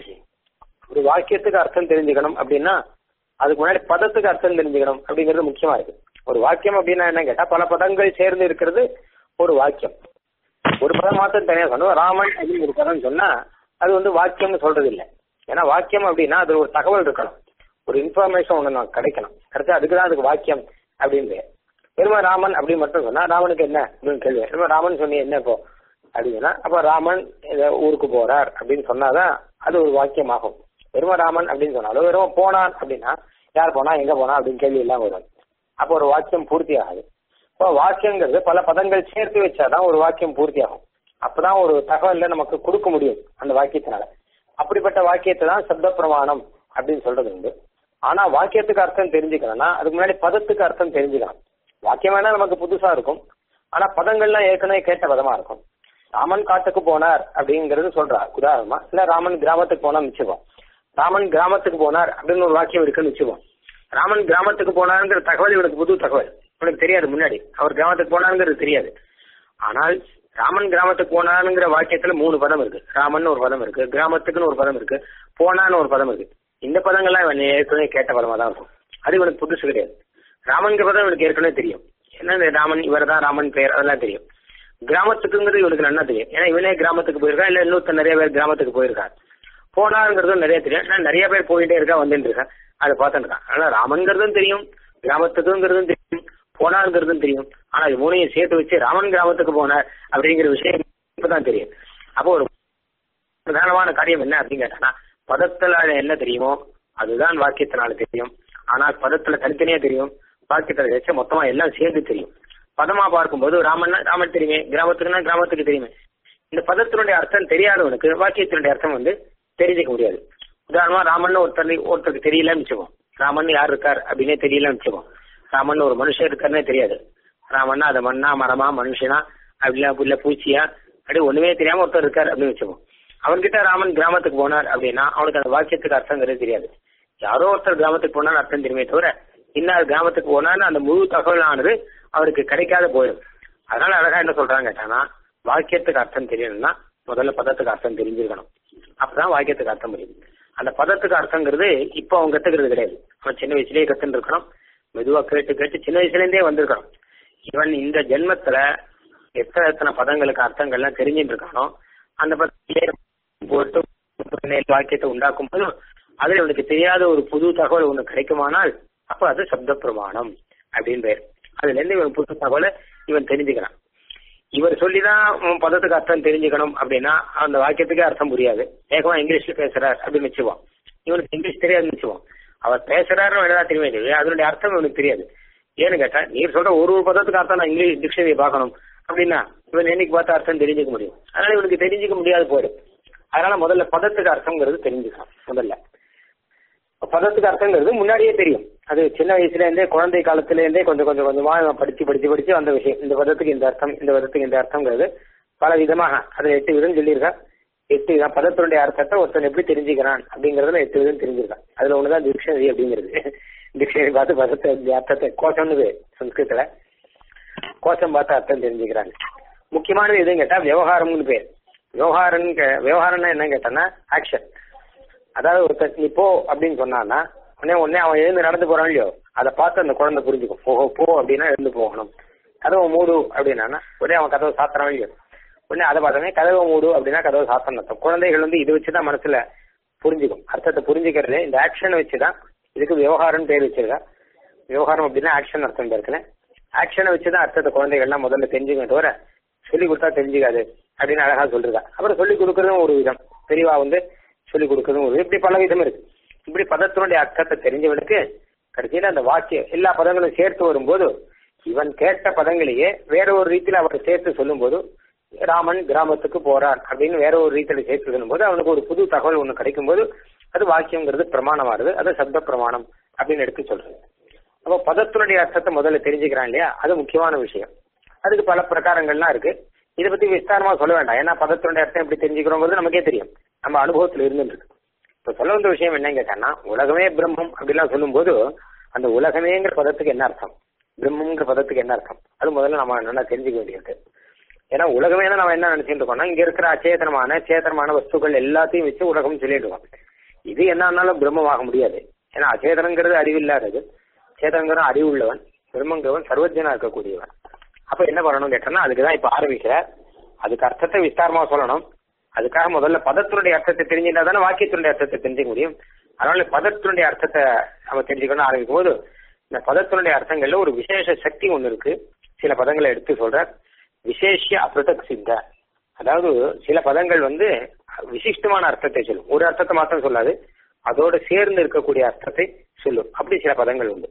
ஒரு வாக்கியத்துக்கு அர்த்தம் தெரிஞ்சுக்கணும் அப்படின்னா அதுக்கு முன்னாடி பதத்துக்கு அர்த்தம் தெரிஞ்சுக்கணும் அப்படிங்கிறது முக்கியமா இருக்கு ஒரு வாக்கியம் அப்படின்னா என்ன கேட்டா பல பதங்கள் சேர்ந்து இருக்கிறது ஒரு வாக்கியம் ஒரு பதம் மாத்திரம் தனியா சொன்னோம் ராமன் அப்படின்னு ஒரு பதம் சொன்னா அது வந்து வாக்கியம்னு சொல்றது இல்ல ஏன்னா வாக்கியம் அப்படின்னா அது ஒரு தகவல் இருக்கணும் ஒரு இன்ஃபர்மேஷன் ஒண்ணு நமக்கு கிடைக்கணும் கிடைச்சா அதுக்கு தான் அதுக்கு வாக்கியம் அப்படின்னு பேர் வெறும ராமன் அப்படின்னு மட்டும் சொன்னா ராமனுக்கு என்ன அப்படின்னு கேள்வி வெறும ராமன் சொன்னி என்ன இப்போ அப்படின்னா அப்ப ராமன் ஏதோ ஊருக்கு போறார் அப்படின்னு சொன்னாதான் அது ஒரு வாக்கியம் ஆகும் வெறும ராமன் அப்படின்னு சொன்னாலும் வெறும் போனான் அப்படின்னா யார் போனா எங்க போனா அப்படின்னு கேள்வி எல்லாம் வரும் அப்போ ஒரு வாக்கியம் பூர்த்தி ஆகாது இப்போ வாக்கியங்கிறது பல பதங்கள் சேர்த்து வச்சாதான் ஒரு வாக்கியம் பூர்த்தி ஆகும் அப்பதான் ஒரு தகவல்ல நமக்கு கொடுக்க முடியும் அந்த வாக்கியத்தினால அப்படிப்பட்ட வாக்கியத்தை தான் சப்த பிரமாணம் அப்படின்னு சொல்றது உண்டு ஆனா வாக்கியத்துக்கு அர்த்தம் தெரிஞ்சுக்கணும்னா அதுக்கு முன்னாடி பதத்துக்கு அர்த்தம் தெரிஞ்சுக்கணும் வாக்கியம் வேணா நமக்கு புதுசா இருக்கும் ஆனா பதங்கள்லாம் ஏற்கனவே கேட்ட பதமா இருக்கும் ராமன் காட்டுக்கு போனார் அப்படிங்கறது சொல்றார் உதாரணமா இல்ல ராமன் கிராமத்துக்கு போனா வச்சுப்போம் ராமன் கிராமத்துக்கு போனார் அப்படின்னு ஒரு வாக்கியம் இருக்குன்னு வச்சுப்போம் ராமன் கிராமத்துக்கு போனாருங்கிற தகவல் இவனுக்கு புது தகவல் இவனுக்கு தெரியாது முன்னாடி அவர் கிராமத்துக்கு போனாருங்கிறது தெரியாது ஆனால் ராமன் கிராமத்துக்கு போனாருங்கிற வாக்கியத்துல மூணு பதம் இருக்கு ராமன் ஒரு பதம் இருக்கு கிராமத்துக்குன்னு ஒரு பதம் இருக்கு போனான்னு ஒரு பதம் இருக்கு இந்த பதங்கள்லாம் இவன் ஏற்கனவே கேட்ட பதமா தான் இருக்கும் அது இவனுக்கு புதுசு கிடையாது ராமன்கிற பதம் இவனுக்கு ஏற்கனவே தெரியும் என்ன இந்த ராமன் இவர் தான் ராமன் பெயர் அதெல்லாம் தெரியும் கிராமத்துக்குங்கிறது இவனுக்கு நல்லா தெரியும் ஏன்னா இவனே கிராமத்துக்கு போயிருக்கா இல்ல இன்னொருத்தர் நிறைய பேர் கிராமத்துக்கு போயிருக்கா போனாருங்கிறதும் நிறைய தெரியும் ஏன்னா நிறைய பேர் போயிட்டே இருக்கா வந்துட்டு இருக்கா அதை பார்த்துட்டு இருக்கான் ஆனா ராமன்கிறதும் தெரியும் கிராமத்துக்குங்கிறதும் தெரியும் போனாருங்கிறதும் தெரியும் ஆனா இது மூணையும் சேர்த்து வச்சு ராமன் கிராமத்துக்கு போனார் அப்படிங்கிற விஷயம் இப்பதான் தெரியும் அப்போ ஒரு பிரதானமான காரியம் என்ன அப்படின்னு கேட்டானா பதத்துல என்ன தெரியுமோ அதுதான் வாக்கியத்தினால தெரியும் ஆனா பதத்துல தனித்தனியா தெரியும் வாக்கியத்துல வச்ச மொத்தமா எல்லாம் சேர்ந்து தெரியும் பதமா பார்க்கும்போது ராமன்னா ராமன் தெரியுமே கிராமத்துக்குன்னா கிராமத்துக்கு தெரியுமே இந்த பதத்தினுடைய அர்த்தம் தெரியாதவனுக்கு வாக்கியத்தினுடைய அர்த்தம் வந்து தெரிஞ்சுக்க முடியாது உதாரணமா ராமன் ஒருத்தர் ஒருத்தருக்கு தெரியலன்னு வச்சுக்கோம் ராமன் யார் இருக்கார் அப்படின்னே தெரியலன்னு வச்சுக்கோம் ராமன் ஒரு மனுஷன் இருக்காருன்னே தெரியாது ராமன்னா அது மண்ணா மரமா மனுஷனா அப்படிலாம் இல்ல பூச்சியா அப்படி ஒண்ணுமே தெரியாம ஒருத்தர் இருக்கார் அப்படின்னு வச்சுக்கோம் அவன்கிட்ட ராமன் கிராமத்துக்கு போனார் அப்படின்னா அவனுக்கு அந்த வாக்கியத்துக்கு அர்த்தங்கிறது தெரியாது யாரோ ஒருத்தர் கிராமத்துக்கு போனார் அர்த்தம் தெரியுமே தவிர இன்னார் கிராமத்துக்கு போனார்னு அந்த முழு தகவலானது அவருக்கு கிடைக்காத போயிடும் அதனால அழகா என்ன சொல்றாங்க கேட்டானா வாக்கியத்துக்கு அர்த்தம் தெரியணும்னா முதல்ல பதத்துக்கு அர்த்தம் தெரிஞ்சிருக்கணும் அப்பதான் வாக்கியத்துக்கு அர்த்தம் புரியும் அந்த பதத்துக்கு அர்த்தங்கிறது இப்போ அவன் கத்துக்கிறது கிடையாது அவன் சின்ன வயசுலயே கத்துன்னு இருக்கணும் மெதுவா கேட்டு கேட்டு சின்ன வயசுல இருந்தே வந்திருக்கணும் இவன் இந்த ஜென்மத்துல எத்தனை எத்தனை பதங்களுக்கு அர்த்தங்கள்லாம் தெரிஞ்சுட்டு இருக்கானோ அந்த பதத்திலே போட்டு வாக்கியத்தை உண்டாக்கும் போது அதுல இவனுக்கு தெரியாத ஒரு புது தகவல் ஒண்ணு கிடைக்குமானால் அப்ப அது சப்த பிரமாணம் அப்படின்னு பேர் அதுல இருந்து இவன் புது தகவலை இவன் தெரிஞ்சுக்கிறான் இவர் சொல்லிதான் உன் பதத்துக்கு அர்த்தம் தெரிஞ்சுக்கணும் அப்படின்னா அந்த வாக்கியத்துக்கே அர்த்தம் புரியாது வேகமா இங்கிலீஷ்ல பேசுறார் அப்படின்னு வச்சுவான் இவனுக்கு இங்கிலீஷ் தெரியாதுன்னு வச்சுவான் அவர் பேசுறாருன்னு வேணா தெரியுமே தெரியும் அதனுடைய அர்த்தம் இவனுக்கு தெரியாது ஏன்னு கேட்டா நீர் சொல்ற ஒரு ஒரு பதத்துக்கு அர்த்தம் நான் இங்கிலீஷ் டிக்ஷனரி பார்க்கணும் அப்படின்னா இவன் என்னைக்கு பார்த்து அர்த்தம் தெரிஞ்சுக்க முடியும் அதனால இவனுக்கு தெரிஞ்சுக்க முடியாது போயிடும் அதனால முதல்ல பதத்துக்கு அர்த்தங்கிறது தெரிஞ்சுக்கலாம் முதல்ல பதத்துக்கு அர்த்தங்கிறது முன்னாடியே தெரியும் அது சின்ன வயசுல இருந்தே குழந்தை காலத்துல இருந்தே கொஞ்சம் கொஞ்சம் கொஞ்சமா படிச்சு படிச்சு படிச்சு வந்த விஷயம் இந்த பதத்துக்கு இந்த அர்த்தம் இந்த பதத்துக்கு இந்த அர்த்தங்கிறது பல விதமாக அதுல எட்டு விதம் சொல்லியிருக்கா எட்டு விதம் பதத்தினுடைய அர்த்தத்தை ஒருத்தன் எப்படி தெரிஞ்சுக்கிறான் அப்படிங்கறதுல எட்டு விதம் தெரிஞ்சிருக்கான் அதுல ஒண்ணுதான் டிக்ஷனரி அப்படிங்கிறது டிக்ஷனரி பார்த்து பதத்தை அர்த்தத்தை கோஷம்னு சம்ஸ்கிருத்துல கோஷம் பார்த்து அர்த்தம் தெரிஞ்சுக்கிறாங்க முக்கியமானது எதுவும் கேட்டா விவகாரம்னு பேர் விவகாரம் விவகாரம்னா என்ன கேட்டான்னா ஆக்ஷன் அதாவது ஒருத்தர் நீ போ அப்படின்னு சொன்னான்னா உடனே உடனே அவன் எழுந்து நடந்து போறான் இல்லையோ அதை பார்த்து அந்த குழந்தை புரிஞ்சுக்கும் போ போ அப்படின்னா எழுந்து போகணும் கதவை மூடு அப்படின்னா உடனே அவன் கதவை சாத்துறான் இல்லையோ உடனே அதை பார்த்தோன்னே கதவை மூடு அப்படின்னா கதவை சாத்தணும் அர்த்தம் குழந்தைகள் வந்து இது வச்சுதான் மனசுல புரிஞ்சுக்கும் அர்த்தத்தை புரிஞ்சுக்கிறது இந்த ஆக்ஷன் வச்சுதான் இதுக்கு விவகாரம் பேர் வச்சிருக்கா விவகாரம் அப்படின்னா ஆக்ஷன் அர்த்தம் இருக்குன்னு ஆக்ஷனை வச்சுதான் அர்த்தத்தை குழந்தைகள்லாம் முதல்ல தெரிஞ்சுக்க தவிர சொல்லி கொடுத்தா தெரிஞ்சுக்காது அப்படின்னு அழகா சொல்லிருக்கா அப்புறம் சொல்லி கொடுக்கறதும் ஒரு விதம் பெரியவா வந்து சொல்லி கொடுக்கறதும் ஒரு இப்படி பல விதம் இருக்கு இப்படி பதத்தினுடைய அர்த்தத்தை தெரிஞ்சவனுக்கு கடைசியில அந்த வாக்கியம் எல்லா பதங்களும் சேர்த்து வரும்போது இவன் கேட்ட பதங்களையே வேற ஒரு ரீதியில அவர் சேர்த்து சொல்லும் போது ராமன் கிராமத்துக்கு போறான் அப்படின்னு வேற ஒரு ரீதியில சேர்த்து சொல்லும் போது அவனுக்கு ஒரு புது தகவல் ஒண்ணு கிடைக்கும் போது அது வாக்கியம்ங்கிறது பிரமாணமாறுது அது சப்த பிரமாணம் அப்படின்னு எடுத்து சொல்றது அப்போ பதத்தினுடைய அர்த்தத்தை முதல்ல தெரிஞ்சுக்கிறான் இல்லையா அது முக்கியமான விஷயம் அதுக்கு பல பிரகாரங்கள்லாம் இருக்கு இதை பத்தி விஸ்தாரமா சொல்ல வேண்டாம் ஏன்னா பதத்தினுடைய அர்த்தம் எப்படி தெரிஞ்சுக்கிறோங்கிறது நமக்கே தெரியும் நம்ம அனுபவத்துல இருந்துருக்கு இப்ப சொல்ல வந்த விஷயம் என்னன்னு கேட்டான்னா உலகமே பிரம்மம் அப்படிலாம் சொல்லும்போது அந்த உலகமேங்கிற பதத்துக்கு என்ன அர்த்தம் பிரம்மங்கிற பதத்துக்கு என்ன அர்த்தம் அது முதல்ல நம்ம நல்லா தெரிஞ்சுக்க வேண்டியிருக்கு ஏன்னா உலகமே நம்ம என்ன நினைச்சிட்டு இருக்கோம்னா இங்க இருக்கிற அச்சேதனமான சேதனமான வஸ்துக்கள் எல்லாத்தையும் வச்சு உலகம் சொல்லிட்டு இருக்கோம் இது என்னன்னாலும் பிரம்மமாக முடியாது ஏன்னா அச்சேதனங்கிறது அறிவில்லாதது சேதனங்கிறது அறிவு உள்ளவன் பிரம்மங்கிறவன் சர்வஜனா இருக்கக்கூடியவன் அப்ப என்ன பண்ணணும் கேட்டோம்னா அதுக்குதான் இப்ப ஆரம்பிக்கிறார் அதுக்கு அர்த்தத்தை விஸ்தாரமா சொல்லணும் அதுக்காக முதல்ல பதத்தினுடைய அர்த்தத்தை தெரிஞ்சுட்டா தானே வாக்கியத்தினுடைய அர்த்தத்தை தெரிஞ்சுக்க முடியும் அதனால பதத்தினுடைய அர்த்தத்தை நம்ம தெரிஞ்சுக்கணும் ஆரம்பிக்கும் போது இந்த பதத்தினுடைய அர்த்தங்கள்ல ஒரு விசேஷ சக்தி ஒண்ணு இருக்கு சில பதங்களை எடுத்து சொல்ற விசேஷ அபிரதக் சித்த அதாவது சில பதங்கள் வந்து விசிஷ்டமான அர்த்தத்தை சொல்லும் ஒரு அர்த்தத்தை மாத்திரம் சொல்லாது அதோட சேர்ந்து இருக்கக்கூடிய அர்த்தத்தை சொல்லும் அப்படி சில பதங்கள் உண்டு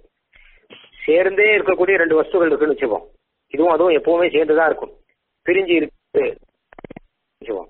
சேர்ந்தே இருக்கக்கூடிய ரெண்டு வஸ்துகள் இருக்குன்னு வச்சுப்போம் இதுவும் அதுவும் எப்பவுமே சேர்ந்துதான் இருக்கும் பிரிஞ்சு இருக்கு வச்சுப்போம்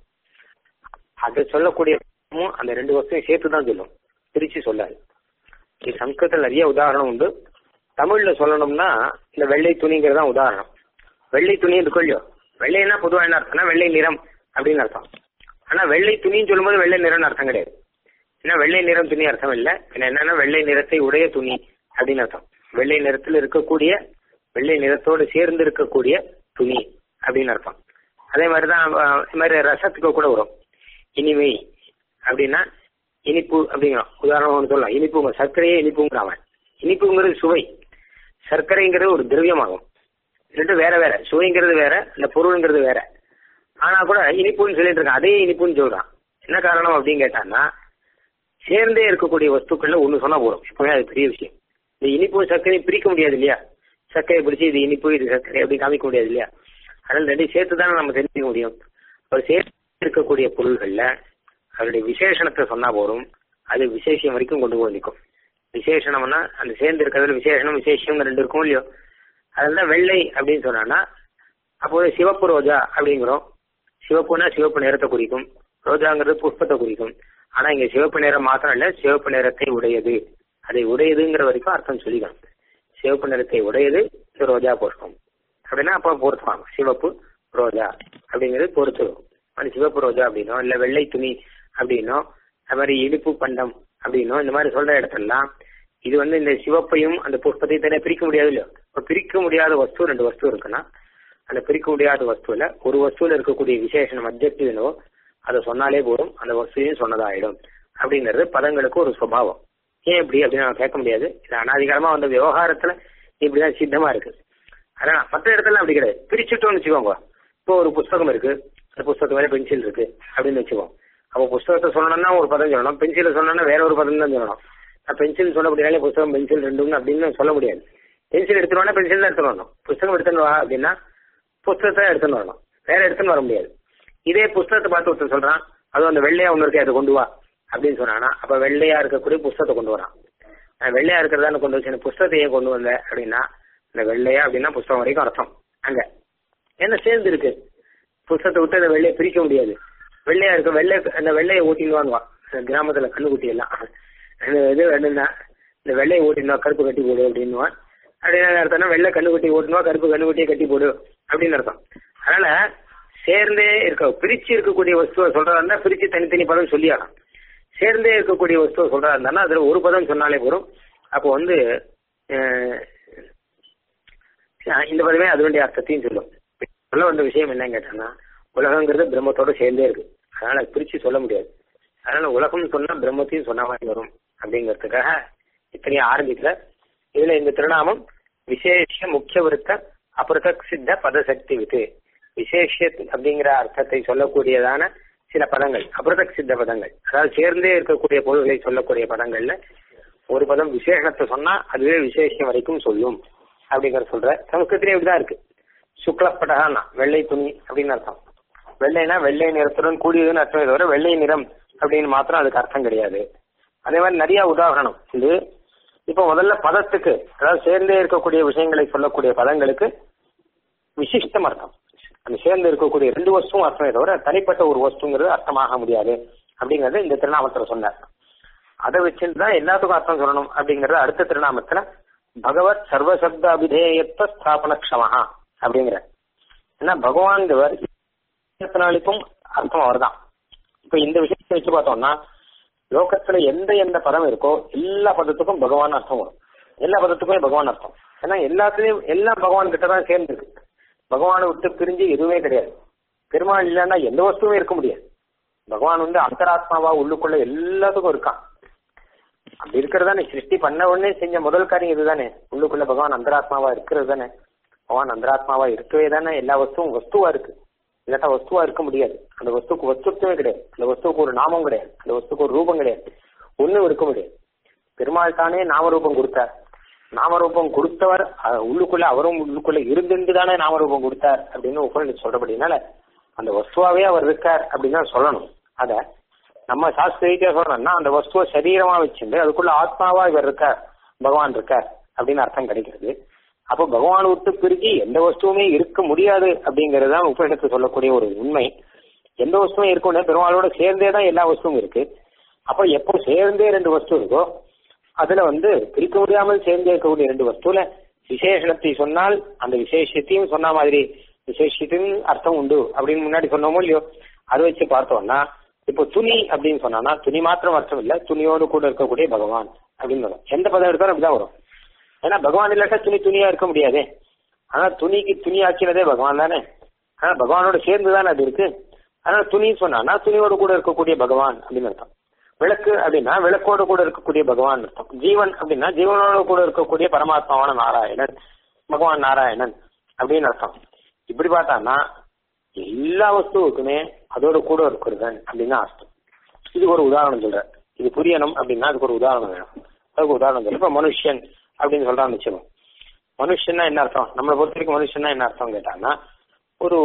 அது சொல்லக்கூடிய அந்த ரெண்டு வஸ்துவையும் சேர்த்து தான் சொல்லும் பிரிச்சு சொல்லாது இது சம்ஸ்கிருதத்தில் நிறைய உதாரணம் உண்டு தமிழ்ல சொல்லணும்னா இந்த வெள்ளை துணிங்கிறது தான் உதாரணம் வெள்ளை துணி இருக்கும் இல்லையோ வெள்ளைன்னா பொதுவாக என்ன அர்த்தம்னா வெள்ளை நிறம் அப்படின்னு அர்த்தம் ஆனா வெள்ளை துணின்னு சொல்லும்போது வெள்ளை நிறம்னு அர்த்தம் கிடையாது ஏன்னா வெள்ளை நிறம் துணி அர்த்தம் இல்லை என்னன்னா வெள்ளை நிறத்தை உடைய துணி அப்படின்னு அர்த்தம் வெள்ளை நிறத்தில் இருக்கக்கூடிய வெள்ளை நிறத்தோடு சேர்ந்து இருக்கக்கூடிய துணி அப்படின்னு அர்த்தம் அதே மாதிரிதான் இது மாதிரி ரசத்துக்கு கூட வரும் இனிமை அப்படின்னா இனிப்பு அப்படிங்கிறோம் உதாரணம் ஒன்று சொல்லலாம் இனிப்பு சர்க்கரையே இனிப்புங்கிறான் இனிப்புங்கிறது சுவை சர்க்கரைங்கிறது ஒரு திரவியமாகும் ரெண்டும் வேற வேற சுவைங்கிறது வேற இந்த பொருள்ங்கிறது வேற ஆனா கூட இனிப்புன்னு சொல்லிட்டு இருக்கான் அதே இனிப்புன்னு சொல்றான் என்ன காரணம் அப்படின்னு கேட்டான்னா சேர்ந்தே இருக்கக்கூடிய வஸ்துக்கள்ல ஒண்ணு சொன்னா போறோம் எப்பவுமே அது பெரிய விஷயம் இந்த இனிப்பு சர்க்கரையும் பிரிக்க முடியாது இல்லையா சர்க்கரை பிடிச்சி இது இனிப்பு இது சர்க்கரை அப்படி காமிக்க முடியாது இல்லையா அதனால ரெண்டையும் சேர்த்து தானே நம்ம தெரிஞ்சுக்க முடியும் ஒரு சேர்த்து இருக்கக்கூடிய பொருள்கள்ல அதனுடைய விசேஷணத்தை சொன்னா போறோம் அது விசேஷம் வரைக்கும் கொண்டு போய் நிற்கும் விசேஷணம்னா அந்த சேர்ந்து இருக்கிறதுல விசேஷனம் விசேஷம் ரெண்டு இருக்கும் இல்லையோ அதெல்லாம் வெள்ளை அப்படின்னு சொன்னான்னா அப்போது சிவப்பு ரோஜா அப்படிங்கிறோம் சிவப்புனா சிவப்பு நிறத்தை குறிக்கும் ரோஜாங்கிறது புஷ்பத்தை குறிக்கும் ஆனா இங்க சிவப்பு நிறம் மாத்திரம் இல்ல சிவப்பு நிறத்தை உடையது அதை உடையதுங்கிற வரைக்கும் அர்த்தம் சொல்லிக்கணும் சிவப்பு நிறத்தை உடையது இது ரோஜா புஷ்பம் அப்படின்னா அப்ப பொறுத்துவாங்க சிவப்பு ரோஜா அப்படிங்கிறது பொறுத்து அது சிவப்பு ரோஜா அப்படின்னோ இல்ல வெள்ளை துணி அப்படின்னோ அது மாதிரி இடுப்பு பண்டம் அப்படின்னோ இந்த மாதிரி சொல்ற இடத்துலலாம் இது வந்து இந்த சிவப்பையும் அந்த புஷ்பத்தையும் தனியாக பிரிக்க முடியாது இல்லையோ இப்ப பிரிக்க முடியாத வஸ்து ரெண்டு வஸ்து இருக்குன்னா அந்த பிரிக்க முடியாத வஸ்துல ஒரு வஸ்துல இருக்கக்கூடிய விசேஷனம் அப்ஜெக்டிவ் என்னவோ அதை சொன்னாலே போதும் அந்த வஸ்துவையும் சொன்னதாயிடும் அப்படிங்கிறது பதங்களுக்கு ஒரு சுபாவம் ஏன் இப்படி அப்படின்னு நான் கேட்க முடியாது இது அனாதிகாரமா வந்த விவகாரத்துல இப்படிதான் சித்தமா இருக்கு அதான் மற்ற இடத்துல அப்படி கிடையாது பிரிச்சுட்டோம்னு வச்சுக்கோங்க இப்போ ஒரு புஸ்தகம் இருக்கு அந்த புஸ்தகத்து மேல பென்சில் இருக்கு அப்படின்னு வச்சுக்கோம் அப்போ புஸ்தகத்தை சொல்லணும்னா ஒரு பதம் சொல்லணும் பென்சிலை சொல்லணும்னா வேற ஒரு பதம் தான் சொல்லணும் பென்சில் சொல்ல முடியாலே புஸ்தகம் பென்சில் ரெண்டுன்னு அப்படின்னு சொல்ல முடியாது பென்சில் எடுத்துட்டு பென்சில் தான் எடுத்துட்டு வரணும் புஸ்தகம் எடுத்துன்னு வா அப்படின்னா புஸ்தகத்தை எடுத்துன்னு வரணும் வேற எடுத்துன்னு வர முடியாது இதே புஸ்தகத்தை பார்த்து ஒருத்தர் சொல்றான் அதுவும் அந்த வெள்ளையா ஒன்று இருக்கே அதை கொண்டு வா அப்படின்னு சொன்னானா அப்ப வெள்ளையா இருக்கக்கூடிய புஸ்தகத்தை கொண்டு வரான் நான் வெள்ளையா இருக்கிறதா கொண்டு வச்சு அந்த புஸ்தகத்தை ஏன் கொண்டு வந்த அப்படின்னா இந்த வெள்ளையா அப்படின்னா புஸ்தகம் வரைக்கும் அர்த்தம் அங்க என்ன சேர்ந்து இருக்கு புஸ்தகத்தை விட்டு அந்த வெள்ளையை பிரிக்க முடியாது வெள்ளையா இருக்க வெள்ளை அந்த வெள்ளையை ஓட்டின்னு வாங்குவான் கிராமத்துல கண்ணுக்குட்டி எல்லாம் அந்த இது வேணும்னா இந்த வெள்ளையை ஓட்டினா கருப்பு கட்டி போடு அப்படின்னுவான் அப்படின்னு அர்த்தம்னா வெள்ளை கண்ணுக்குட்டி ஓட்டுனா கருப்பு கண்ணுக்குட்டியை கட்டி போடு அப்படின்னு அர்த்தம் அதனால சேர்ந்தே இருக்க பிரிச்சு இருக்கக்கூடிய வஸ்துவை சொல்றதா இருந்தா பிரிச்சு தனித்தனி பதம் சொல்லியாகலாம் சேர்ந்தே இருக்கக்கூடிய வஸ்துவை சொல்றதா இருந்தா அதுல ஒரு பதம் சொன்னாலே போதும் அப்போ வந்து இந்த பதமே அதனுடைய அர்த்தத்தையும் சொல்லும் சொல்ல வந்த விஷயம் என்னன்னு கேட்டாங்கன்னா உலகங்கிறது பிரம்மத்தோட சேர்ந்தே இருக்கு அதனால பிரிச்சு சொல்ல முடியாது அதனால உலகம் சொன்னா பிரம்மத்தையும் சொன்ன மாதிரி வரும் அப்படிங்கிறதுக்காக இத்தனையும் ஆரம்பிக்கல இதுல இந்த திருநாமம் விசேஷ முக்கிய விருத்த அபிரதக் சித்த பதசக்தி வித்து விசேஷ அப்படிங்கிற அர்த்தத்தை சொல்லக்கூடியதான சில பதங்கள் அபிரதக் சித்த பதங்கள் அதாவது சேர்ந்தே இருக்கக்கூடிய பொருள்களை சொல்லக்கூடிய பதங்கள்ல ஒரு பதம் விசேஷத்தை சொன்னா அதுவே விசேஷம் வரைக்கும் சொல்லும் அப்படிங்கிற சொல்ற சமஸ்கிருத்திலே இப்படிதான் இருக்கு சுக்லப்படகான்னா வெள்ளை துணி அப்படின்னு அர்த்தம் வெள்ளைனா வெள்ளை நிறத்துடன் கூடியதுன்னு அர்த்தம் தவிர வெள்ளை நிறம் அப்படின்னு மாத்திரம் அதுக்கு அர்த்தம் கிடையாது அதே மாதிரி நிறைய உதாரணம் இது இப்போ முதல்ல பதத்துக்கு அதாவது சேர்ந்தே இருக்கக்கூடிய விஷயங்களை சொல்லக்கூடிய பதங்களுக்கு விசிஷ்டம் அர்த்தம் அந்த சேர்ந்து இருக்கக்கூடிய ரெண்டு வஸ்துவும் அர்த்தமே தவிர தனிப்பட்ட ஒரு வஸ்துங்கிறது அர்த்தமாக முடியாது அப்படிங்கறது இந்த திருநாமத்துல சொன்னார் அதை வச்சுட்டு தான் எல்லாத்துக்கும் அர்த்தம் சொல்லணும் அப்படிங்கறது அடுத்த திருநாமத்துல பகவத் சர்வசப்த அபிதேயத்துவ ஸ்தாபன க்ஷமஹா அப்படிங்கிற ஏன்னா பகவான்கிறவர் நாளுக்கும் அர்த்தம் அவர்தான் இப்ப இந்த விஷயத்தை வச்சு பார்த்தோம்னா லோகத்துல எந்த எந்த பதம் இருக்கோ எல்லா பதத்துக்கும் பகவான் அர்த்தம் வரும் எல்லா பதத்துக்குமே பகவான் அர்த்தம் ஏன்னா எல்லாத்துலயும் எல்லாம் பகவான் கிட்ட தான் சேர்ந்து இருக்கு பகவானை விட்டு பிரிஞ்சு எதுவுமே கிடையாது பெருமாள் இல்லைன்னா எந்த வஸ்துவும் இருக்க முடியாது பகவான் வந்து அந்தராத்மாவா உள்ளுக்குள்ள எல்லாத்துக்கும் இருக்கான் அப்படி இருக்கிறது தானே சிருஷ்டி பண்ண உடனே செஞ்ச முதல் காரியம் இதுதானே உள்ளுக்குள்ள பகவான் அந்தராத்மாவா இருக்கிறது தானே பகவான் அந்தராத்மாவா இருக்கவே தானே எல்லா வஸ்துவும் வஸ்துவா இருக்கு இல்லாட்டா வஸ்துவா இருக்க முடியாது அந்த வஸ்துக்கு வஸ்துத்துவமே கிடையாது அந்த வஸ்துக்கு ஒரு நாமம் கிடையாது அந்த வஸ்துக்கு ஒரு ரூபம் கிடையாது ஒண்ணும் இருக்க முடியாது பெருமாள் தானே நாமரூபம் கொடுத்தார் நாமரூபம் கொடுத்தவர் உள்ளுக்குள்ள அவரும் உள்ளுக்குள்ள இருந்திருந்து தானே நாமரூபம் கொடுத்தார் அப்படின்னு உபநிஷத்து சொல்றபடினால அந்த வஸ்துவாவே அவர் இருக்கார் அப்படின்னு தான் சொல்லணும் அத நம்ம சாஸ்திர ரீதியா சொல்றோம்னா அந்த வஸ்துவை சரீரமா வச்சுட்டு அதுக்குள்ள ஆத்மாவா இவர் இருக்கார் பகவான் இருக்கார் அப்படின்னு அர்த்தம் கிடைக்கிறது அப்போ பகவான் விட்டு பிரிஞ்சு எந்த வஸ்துவுமே இருக்க முடியாது அப்படிங்கிறது தான் உபநிஷத்து சொல்லக்கூடிய ஒரு உண்மை எந்த வஸ்துவும் இருக்கும் பெருமாளோட சேர்ந்தே தான் எல்லா வஸ்துவும் இருக்கு அப்போ எப்போ சேர்ந்தே ரெண்டு வஸ்து இருக்கோ அதுல வந்து பிரிக்க முடியாமல் சேர்ந்தே இருக்கக்கூடிய ரெண்டு வஸ்துல விசேஷணத்தை சொன்னால் அந்த விசேஷத்தையும் சொன்ன மாதிரி விசேஷத்தின் அர்த்தம் உண்டு அப்படின்னு முன்னாடி சொன்னோமோ இல்லையோ அதை வச்சு பார்த்தோம்னா இப்போ துணி அப்படின்னு சொன்னா துணி மாத்திரம் அர்த்தம் இல்ல துணியோடு கூட இருக்கக்கூடிய பகவான் அப்படின்னு வரும் எந்த பதம் எடுத்தாலும் அப்படிதான் வரும் ஏன்னா பகவான் இல்லாட்டா துணி துணியா இருக்க முடியாதே ஆனா துணிக்கு துணி ஆக்கினதே பகவான் தானே ஆனா பகவானோட சேர்ந்து தானே அது இருக்கு ஆனா துணி சொன்னா துணியோடு கூட இருக்கக்கூடிய பகவான் அப்படின்னு அர்த்தம் விளக்கு அப்படின்னா விளக்கோடு கூட இருக்கக்கூடிய பகவான் அர்த்தம் ஜீவன் அப்படின்னா ஜீவனோட கூட இருக்கக்கூடிய பரமாத்மாவான நாராயணன் பகவான் நாராயணன் அப்படின்னு அர்த்தம் இப்படி பார்த்தான்னா எல்லா வஸ்துவுக்குமே அதோட கூட இருக்கிறதன் அப்படின்னு அர்த்தம் இதுக்கு ஒரு உதாரணம் சொல்றேன் இது புரியணும் அப்படின்னா அதுக்கு ஒரு உதாரணம் வேணும் அதுக்கு உதாரணம் சொல்றேன் இப்ப மனுஷன் அப்படின்னு சொல்றான்னு வச்சுக்கோங்க மனுஷன்னா என்ன அர்த்தம் நம்மளை பொறுத்த வரைக்கும் மனுஷன்னா என்ன அர்த்தம் கேட்டாங்கன்னா ஒரு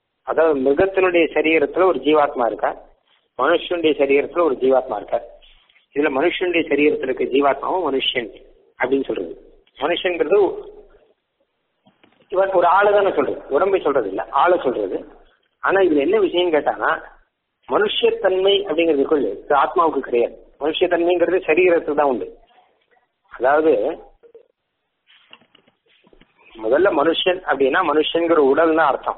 அதாவது மிருகத்தினுடைய சரீரத்துல ஒரு ஜீவாத்மா இருக்கா மனுஷனுடைய சரீரத்துல ஒரு ஜீவாத்மா இருக்க இதுல மனுஷனுடைய சரீரத்தில் இருக்க ஜீவாத்மாவும் மனுஷன் அப்படின்னு சொல்றது மனுஷங்கிறது இவன் ஒரு ஆளு தானே சொல்றது உடம்பை சொல்றது இல்ல ஆளை சொல்றது ஆனா இதுல என்ன விஷயம் கேட்டானா மனுஷத்தன்மை அப்படிங்கிறது கொள்ளு இது ஆத்மாவுக்கு கிடையாது மனுஷத்தன்மைங்கிறது சரீரத்துக்கு தான் உண்டு அதாவது முதல்ல மனுஷன் அப்படின்னா மனுஷங்கிற உடல் தான் அர்த்தம்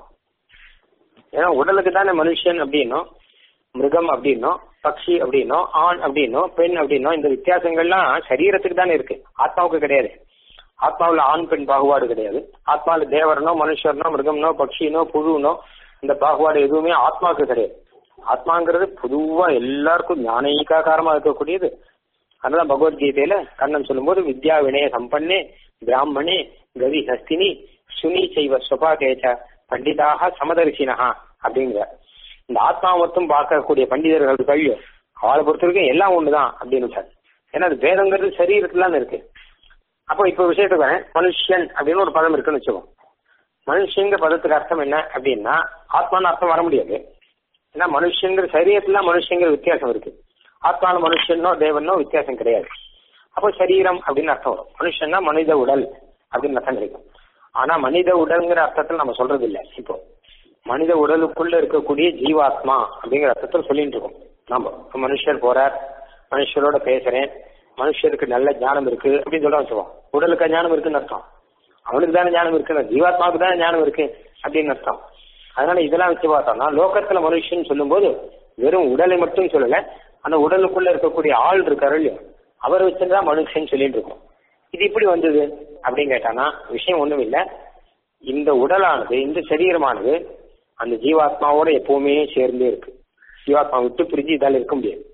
ஏன்னா உடலுக்கு தானே மனுஷன் அப்படின்னும் மிருகம் அப்படின்னும் பக்ஷி அப்படின்னும் ஆண் அப்படின்னும் பெண் அப்படின்னும் இந்த வித்தியாசங்கள்லாம் சரீரத்துக்கு தானே இருக்கு ஆத்மாவுக்கு கிடையாது ஆத்மாவில் ஆண் பெண் பாகுபாடு கிடையாது ஆத்மாவில் தேவரனோ மனுஷர்னோ மிருகம்னோ பக்ஷினோ புழுனோ இந்த பாகுபாடு எதுவுமே ஆத்மாவுக்கு கிடையாது ஆத்மாங்கிறது பொதுவா எல்லாருக்கும் ஞானீகாகாரமா இருக்கக்கூடியது அதனால பகவத்கீதையில கண்ணன் சொல்லும்போது வித்யா வினய சம்பன்னே பிராமணே கவி ஹஸ்தினி சுனி செய்வ சுபாகேச்ச பண்டிதாக சமதரிசினஹா அப்படிங்கிற இந்த ஆத்மா மட்டும் பார்க்கக்கூடிய பண்டிதர்கள் கழியோ அவளை பொறுத்த வரைக்கும் எல்லாம் ஒண்ணுதான் அப்படின்னு சார் ஏன்னா அது வேதங்கிறது சரீரத்துல இருக்கு அப்போ இப்ப விஷயத்துக்கு வரேன் மனுஷன் அப்படின்னு ஒரு பதம் இருக்குன்னு வச்சுக்கோம் மனுஷங்க பதத்துக்கு அர்த்தம் என்ன அப்படின்னா ஆத்மான்னு அர்த்தம் வர முடியாது ஏன்னா மனுஷங்கிற சரீரத்துல மனுஷங்கிற வித்தியாசம் இருக்கு ஆத்மான மனுஷனோ தேவனோ வித்தியாசம் கிடையாது அப்போ சரீரம் அப்படின்னு அர்த்தம் வரும் மனுஷன்னா மனித உடல் அப்படின்னு அர்த்தம் கிடைக்கும் ஆனா மனித உடல்ங்கிற அர்த்தத்தில் நம்ம சொல்றது இல்லை இப்போ மனித உடலுக்குள்ள இருக்கக்கூடிய ஜீவாத்மா அப்படிங்கிற அர்த்தத்தில் சொல்லிட்டு இருக்கோம் நாம மனுஷர் போறார் மனுஷரோட பேசுறேன் மனுஷருக்கு நல்ல ஞானம் இருக்கு அப்படின்னு சொல்ல வச்சுவோம் உடலுக்கு ஞானம் இருக்குன்னு அர்த்தம் அவனுக்கு தானே ஞானம் இருக்கு ஜீவாத்மாவுக்கு தானே ஞானம் இருக்கு அப்படின்னு அர்த்தம் அதனால இதெல்லாம் வச்சு பார்த்தோம்னா லோகத்துல மனுஷன் சொல்லும்போது வெறும் உடலை மட்டும் சொல்லல அந்த உடலுக்குள்ள இருக்கக்கூடிய ஆள் இருக்காரு இல்லையோ அவரை வச்சுதான் மனுஷன் சொல்லிட்டு இருக்கோம் இது எப்படி வந்தது அப்படின்னு கேட்டானா விஷயம் ஒண்ணும் இல்ல இந்த உடலானது இந்த சரீரமானது அந்த ஜீவாத்மாவோட எப்பவுமே சேர்ந்தே இருக்கு ஜீவாத்மா விட்டு பிரிஞ்சு இதால இருக்க முடியாது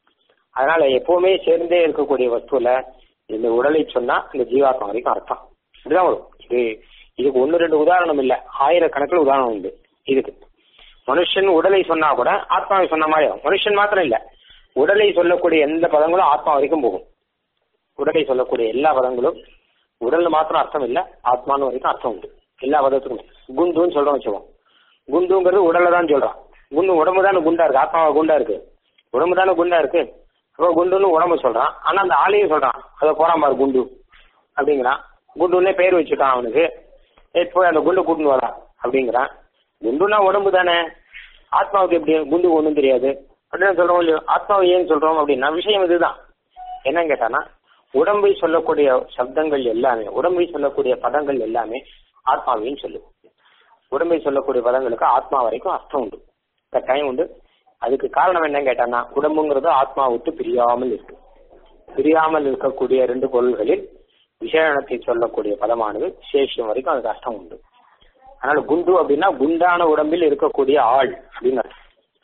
அதனால எப்பவுமே சேர்ந்தே இருக்கக்கூடிய வஸ்துல இந்த உடலை சொன்னா இந்த ஜீவாத்மா வரைக்கும் அர்த்தம் இதுதான் வரும் இது இதுக்கு ஒன்னு ரெண்டு உதாரணம் இல்ல ஆயிரக்கணக்கில் உதாரணம் உண்டு இதுக்கு மனுஷன் உடலை சொன்னா கூட ஆத்மாவை சொன்ன மாதிரி ஆகும். மனுஷன் மாத்திரம் இல்ல உடலை சொல்லக்கூடிய எந்த பதங்களும் ஆத்மா வரைக்கும் போகும் உடலை சொல்லக்கூடிய எல்லா பதங்களும் உடல்ல மாத்திரம் அர்த்தம் இல்ல ஆத்மான்னு வரைக்கும் அர்த்தம் உண்டு எல்லா பதத்துக்குமே குண்டுன்னு சொல்றோம் வச்சுக்கோம் குண்டுங்கிறது உடலை தான் சொல்றான் குண்டு உடம்பு தானே குண்டா இருக்கு ஆத்மாவா குண்டா இருக்கு உடம்பு தானே குண்டா இருக்கு அப்போ குண்டுன்னு உடம்பு சொல்றான் ஆனா அந்த ஆளையும் சொல்றான் அதை போறான் பாரு குண்டு அப்படிங்கிறான் குண்டுன்னே பேர் வச்சுட்டான் அவனுக்கு ஏய் போய் அந்த குண்டு கூட்டின்னு வரா அப்படிங்கிறான் குண்டுனா உடம்பு தானே ஆத்மாவுக்கு எப்படி குண்டு ஒண்ணும் தெரியாது அப்படின்னு சொல்றோம் இல்லையோ ஆத்மாவை ஏன் சொல்றோம் அப்படின்னா விஷயம் இதுதான் என்னன்னு கேட்டானா உடம்பை சொல்லக்கூடிய சப்தங்கள் எல்லாமே உடம்பை சொல்லக்கூடிய பதங்கள் எல்லாமே ஆத்மாவையும் சொல்லும் உடம்பை சொல்லக்கூடிய பதங்களுக்கு ஆத்மா வரைக்கும் அர்த்தம் உண்டு கட்டாயம் உண்டு அதுக்கு காரணம் என்னன்னு கேட்டானா உடம்புங்கிறது ஆத்மா விட்டு பிரியாமல் இருக்கு பிரியாமல் இருக்கக்கூடிய ரெண்டு பொருள்களில் விசேஷணத்தை சொல்லக்கூடிய பதமானது சேஷம் வரைக்கும் அதுக்கு அர்த்தம் உண்டு அதனால குண்டு அப்படின்னா குண்டான உடம்பில் இருக்கக்கூடிய ஆள் அப்படின்னு அர்த்தம்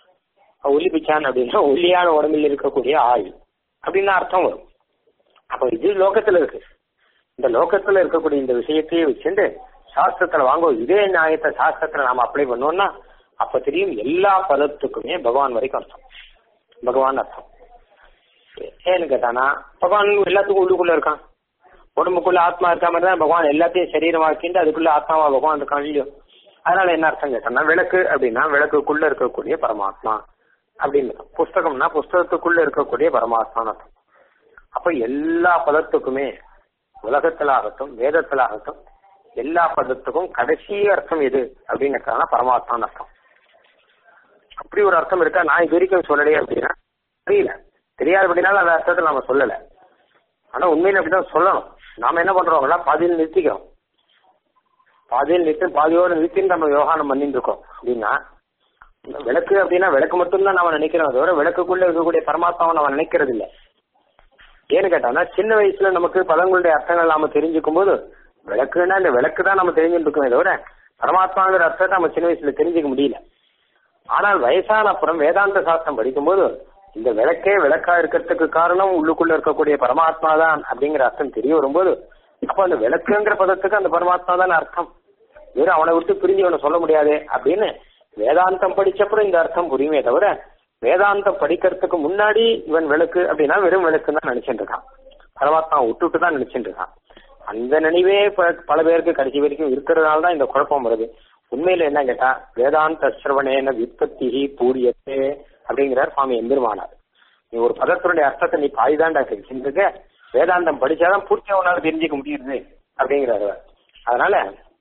ஒல்லி பிச்சான் அப்படின்னா ஒல்லியான உடம்பில் இருக்கக்கூடிய ஆள் அப்படின்னு அர்த்தம் வரும் அப்ப இது லோகத்துல இருக்கு இந்த லோகத்துல இருக்கக்கூடிய இந்த விஷயத்தையே வச்சுட்டு சாஸ்திரத்துல வாங்குவோம் இதே நியாயத்தை சாஸ்திரத்துல நாம அப்ளை பண்ணோம்னா அப்ப தெரியும் எல்லா பதத்துக்குமே பகவான் வரைக்கும் அர்த்தம் பகவான் அர்த்தம் ஏன்னு கேட்டானா பகவான் எல்லாத்துக்கும் உள்ளுக்குள்ள இருக்கான் உடம்புக்குள்ள ஆத்மா இருக்க மாதிரி தான் பகவான் எல்லாத்தையும் சரீரமாக்கிட்டு அதுக்குள்ள ஆத்மாவா பகவான் இருக்கான் இல்லையோ அதனால என்ன அர்த்தம் கேட்டோம்னா விளக்கு அப்படின்னா விளக்குக்குள்ள இருக்கக்கூடிய பரமாத்மா அப்படின்னு புஸ்தகம்னா புஸ்தகத்துக்குள்ள இருக்கக்கூடிய பரமாத்மான்னு அர்த்தம் அப்ப எல்லா பதத்துக்குமே உலகத்துல ஆகட்டும் வேதத்துல ஆகட்டும் எல்லா பதத்துக்கும் கடைசி அர்த்தம் எது அப்படின்னு கேட்டாங்கன்னா பரமாத்மான்னு அர்த்தம் அப்படி ஒரு அர்த்தம் இருக்கா நான் இது வரைக்கும் சொல்லலையே அப்படின்னா தெரியல தெரியாதபடினால அந்த அர்த்தத்தை நம்ம சொல்லல ஆனா உண்மையில அப்படிதான் சொல்லணும் நாம என்ன பண்றோம்னா பாதியில் நிறுத்திக்கிறோம் பாதியில் நிறுத்தி பாதியோடு நிறுத்தின்னு நம்ம விவகாரம் பண்ணிட்டு இருக்கோம் அப்படின்னா விளக்கு அப்படின்னா விளக்கு மட்டும்தான் நம்ம நினைக்கிறோம் தவிர விளக்குக்குள்ள இருக்கக்கூடிய பரமாத்மாவை நம்ம நினைக்கிறது இல்லை ஏன்னு கேட்டானா சின்ன வயசுல நமக்கு பதங்களுடைய அர்த்தங்கள் நாம தெரிஞ்சுக்கும் போது விளக்குன்னா இந்த விளக்கு தான் நம்ம தெரிஞ்சுட்டு இருக்கோமே தவிர பரமாத்மாங்கிற அர்த்தத்தை நம்ம சின்ன வயசுல தெரிஞ்சுக்க முடியல ஆனால் வயசான அப்புறம் வேதாந்த சாஸ்திரம் படிக்கும்போது இந்த விளக்கே விளக்கா இருக்கிறதுக்கு காரணம் உள்ளுக்குள்ள இருக்கக்கூடிய பரமாத்மா தான் அப்படிங்கிற அர்த்தம் தெரிய வரும்போது அப்ப அந்த விளக்குங்கிற பதத்துக்கு அந்த பரமாத்மா தான் அர்த்தம் வெறும் அவனை விட்டு பிரிஞ்சு அவனை சொல்ல முடியாது அப்படின்னு வேதாந்தம் படிச்சப்பறம் இந்த அர்த்தம் புரியுமே தவிர வேதாந்தம் படிக்கிறதுக்கு முன்னாடி இவன் விளக்கு அப்படின்னா வெறும் விளக்கு தான் நினைச்சிட்டு இருக்கான் பரமாத்மா விட்டுட்டு தான் நினைச்சிட்டு இருக்கான் அந்த நினைவே ப- பல பேருக்கு கடைசி வரைக்கும் இருக்கிறதுனால தான் இந்த குழப்பம் வருது உண்மையில என்ன கேட்டா வேதாந்த சிரவணேன விற்பத்தி பூரியத்தே அப்படிங்கிறார் சுவாமி எம்பெருமானார் நீ ஒரு பதத்தினுடைய அர்த்தத்தை நீ பாய்தாண்டா தெரிஞ்சுருக்க வேதாந்தம் படிச்சாதான் பூர்த்தியா உன்னால தெரிஞ்சுக்க முடியுது அப்படிங்கிறாரு அவர். அதனால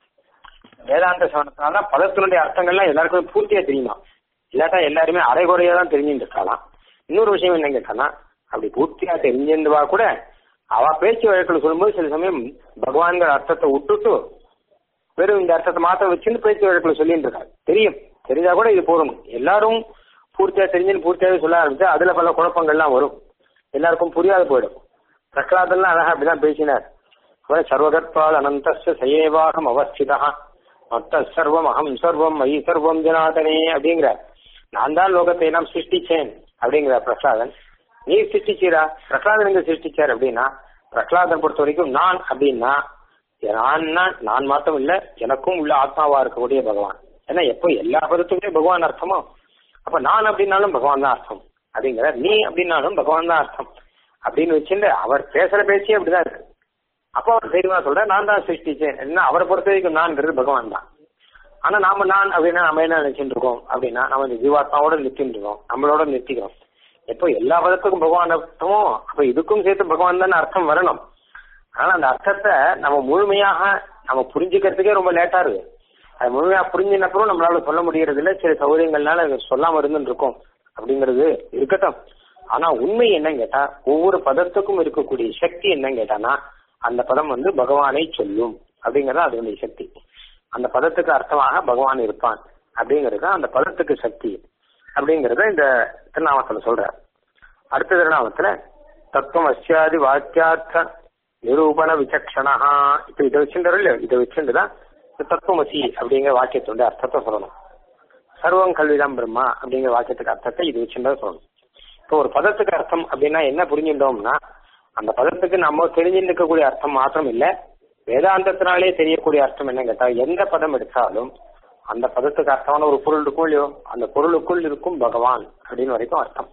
வேதாந்த சவனத்தினால பதத்தினுடைய அர்த்தங்கள்லாம் எல்லாருக்குமே பூர்த்தியா தெரியுமா இல்லாட்டா எல்லாருமே அரைகுறையா தான் தெரிஞ்சுட்டு இருக்கலாம் இன்னொரு விஷயம் என்ன கேட்டானா அப்படி பூர்த்தியா தெரிஞ்சிருந்தவா கூட அவ பேச்சு வழக்கில் சொல்லும்போது சில சமயம் பகவான்கிற அர்த்தத்தை விட்டுட்டு வெறும் இந்த அர்த்தத்தை மாத்திரம் வச்சுன்னு பேச்சு வழக்கில் சொல்லிட்டு இருக்காரு தெரியும் தெரிஞ்சா கூட இது போதும் எல்லாரும் பூர்த்தியா தெரிஞ்சுன்னு பூர்த்தியாவே சொல்ல ஆரம்பிச்சா அதுல பல குழப்பங்கள்லாம் வரும் எல்லாருக்கும் புரியாது போயிடும் பிரகலாதெல்லாம் அழகா அப்படிதான் பேசினார் அவர் சர்வதத்வால் அனந்தஸ்ய சயேவாகம் அவஸ்திதா மொத்த சர்வம் அகம் சர்வம் மயி சர்வம் ஜனாதனே அப்படிங்கிறார் நான் தான் லோகத்தை எல்லாம் சிருஷ்டிச்சேன் அப்படிங்கிறார் பிரகலாதன் நீ சிருஷ்டிச்சீரா பிரகலாதன் எங்க சிருஷ்டிச்சார் அப்படின்னா பிரகலாதன் பொறுத்த வரைக்கும் நான் அப்படின்னா நான் நான் மாத்திரம் இல்ல எனக்கும் உள்ள ஆத்மாவா இருக்கக்கூடிய பகவான் ஏன்னா எப்போ எல்லா பதத்துக்குமே பகவான் அர்த்தமோ அப்ப நான் அப்படின்னாலும் பகவான் தான் அர்த்தம் அப்படிங்கிற நீ அப்படின்னாலும் பகவான் தான் அர்த்தம் அப்படின்னு வச்சுட்டு அவர் பேசுற பேச்சே அப்படிதான் இருக்கு அப்போ அவர் தெரியுமா சொல்ற நான் தான் சிருஷ்டிச்சேன் என்ன அவரை பொறுத்த வரைக்கும் நான்ங்கிறது பகவான் தான் ஆனா நாம நான் அப்படின்னா நம்ம என்ன நினைச்சிட்டு இருக்கோம் அப்படின்னா நம்ம இந்த ஜீவாத்மாவோட நிறுத்திட்டு இருக்கோம் நம்மளோட நிறுத்திக்கிறோம் எப்போ எல்லா பதத்துக்கும் பகவான் அர்த்தமோ அப்ப இதுக்கும் சேர்த்து பகவான் தானே அர்த்தம் வரணும் ஆனா அந்த அர்த்தத்தை நம்ம முழுமையாக நம்ம புரிஞ்சுக்கிறதுக்கே ரொம்ப லேட்டா இருக்கு அது முழுமையா புரிஞ்சினப்புறம் நம்மளால சொல்ல முடியறது இல்ல சில சௌகரியங்கள்னால அது சொல்லாம இருந்துட்டு இருக்கோம் அப்படிங்கிறது இருக்கட்டும் ஆனா உண்மை என்னன்னு கேட்டா ஒவ்வொரு பதத்துக்கும் இருக்கக்கூடிய சக்தி என்னன்னு கேட்டானா அந்த பதம் வந்து பகவானை சொல்லும் அப்படிங்கறது அதனுடைய சக்தி அந்த பதத்துக்கு அர்த்தமாக பகவான் இருப்பான் அப்படிங்கிறது அந்த பதத்துக்கு சக்தி அப்படிங்கறத இந்த திருநாமத்துல சொல்ற அடுத்த திருநாமத்துல தத்துவம் அஸ்யாதி வாக்கியார்த்த நிரூபண விசக்ஷணா இப்ப இதை வச்சுட்டு இல்லையோ இதை வச்சுட்டுதான் இந்த தத்துவமசி அப்படிங்கிற வாக்கியத்தோட அர்த்தத்தை சொல்லணும் சர்வம் கல்விதான் பிரம்மா அப்படிங்கிற வாக்கியத்துக்கு அர்த்தத்தை இது வச்சுட்டு சொல்லணும் இப்போ ஒரு பதத்துக்கு அர்த்தம் அப்படின்னா என்ன புரிஞ்சுட்டோம்னா அந்த பதத்துக்கு நம்ம தெரிஞ்சுட்டு இருக்கக்கூடிய அர்த்தம் மாத்திரம் இல்ல வேதாந்தத்தினாலே தெரியக்கூடிய அர்த்தம் என்ன கேட்டா எந்த பதம் எடுத்தாலும் அந்த பதத்துக்கு அர்த்தமான ஒரு பொருள் இருக்கும் இல்லையோ அந்த பொருளுக்குள் இருக்கும் பகவான் அப்படின்னு வரைக்கும் அர்த்தம்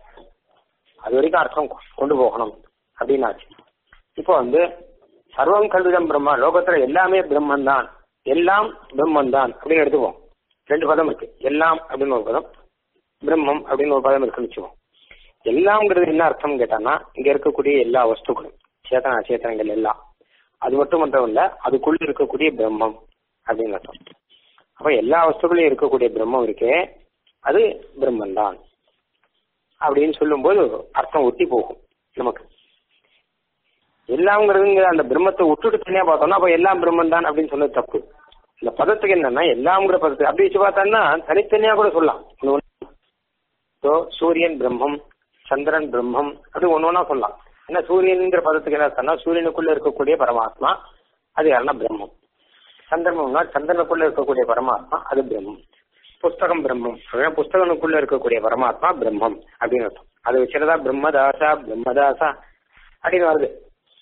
அது வரைக்கும் அர்த்தம் கொண்டு போகணும் அப்படின்னாச்சு இப்போ வந்து சர்வம் கல்விதம் பிரம்மா லோகத்துல எல்லாமே பிரம்மன் தான் எல்லாம் பிரம்மன் தான் அப்படின்னு எடுத்துப்போம் ரெண்டு பதம் இருக்கு எல்லாம் அப்படின்னு ஒரு பதம் பிரம்மம் அப்படின்னு ஒரு பதம் இருக்குன்னு வச்சுக்கோம் எல்லாம்ங்கிறது என்ன அர்த்தம் கேட்டான்னா இங்க இருக்கக்கூடிய எல்லா வஸ்துக்களும் சேத்தன அச்சேத்தனங்கள் எல்லாம் அது மட்டும் மட்டும் இல்ல அதுக்குள்ள இருக்கக்கூடிய பிரம்மம் அப்படின்னு அர்த்தம் அப்ப எல்லா வஸ்துக்களையும் இருக்கக்கூடிய பிரம்மம் இருக்கே அது பிரம்மன் தான் அப்படின்னு சொல்லும்போது அர்த்தம் ஒட்டி போகும் நமக்கு எல்லாம்ங்கிறதுங்கிற அந்த பிரம்மத்தை விட்டுட்டு தனியா பார்த்தோம்னா அப்ப எல்லாம் பிரம்மன் தான் அப்படின்னு சொன்னது தப்பு இந்த பதத்துக்கு என்னன்னா எல்லாம்ங்கிற பதத்துக்கு அப்படி வச்சு பார்த்தோம்னா தனித்தனியா கூட சொல்லலாம் ஸோ சூரியன் பிரம்மம் சந்திரன் பிரம்மம் அது ஒன்னு ஒன்னா சொல்லலாம் ஏன்னா சூரியன்ங்கிற பதத்துக்கு என்ன சொன்னா சூரியனுக்குள்ள இருக்கக்கூடிய பரமாத்மா அது யாருன்னா பிரம்மம் சந்திரம்னா சந்திரனுக்குள்ள இருக்கக்கூடிய பரமாத்மா அது பிரம்மம் புஸ்தகம் பிரம்மம் அப்படின்னா புஸ்தகனுக்குள்ள இருக்கக்கூடிய பரமாத்மா பிரம்மம் அப்படின்னு அர்த்தம் அது வச்சுறதா பிரம்மதாசா பிரம்மதாசா அப்படின்னு வருது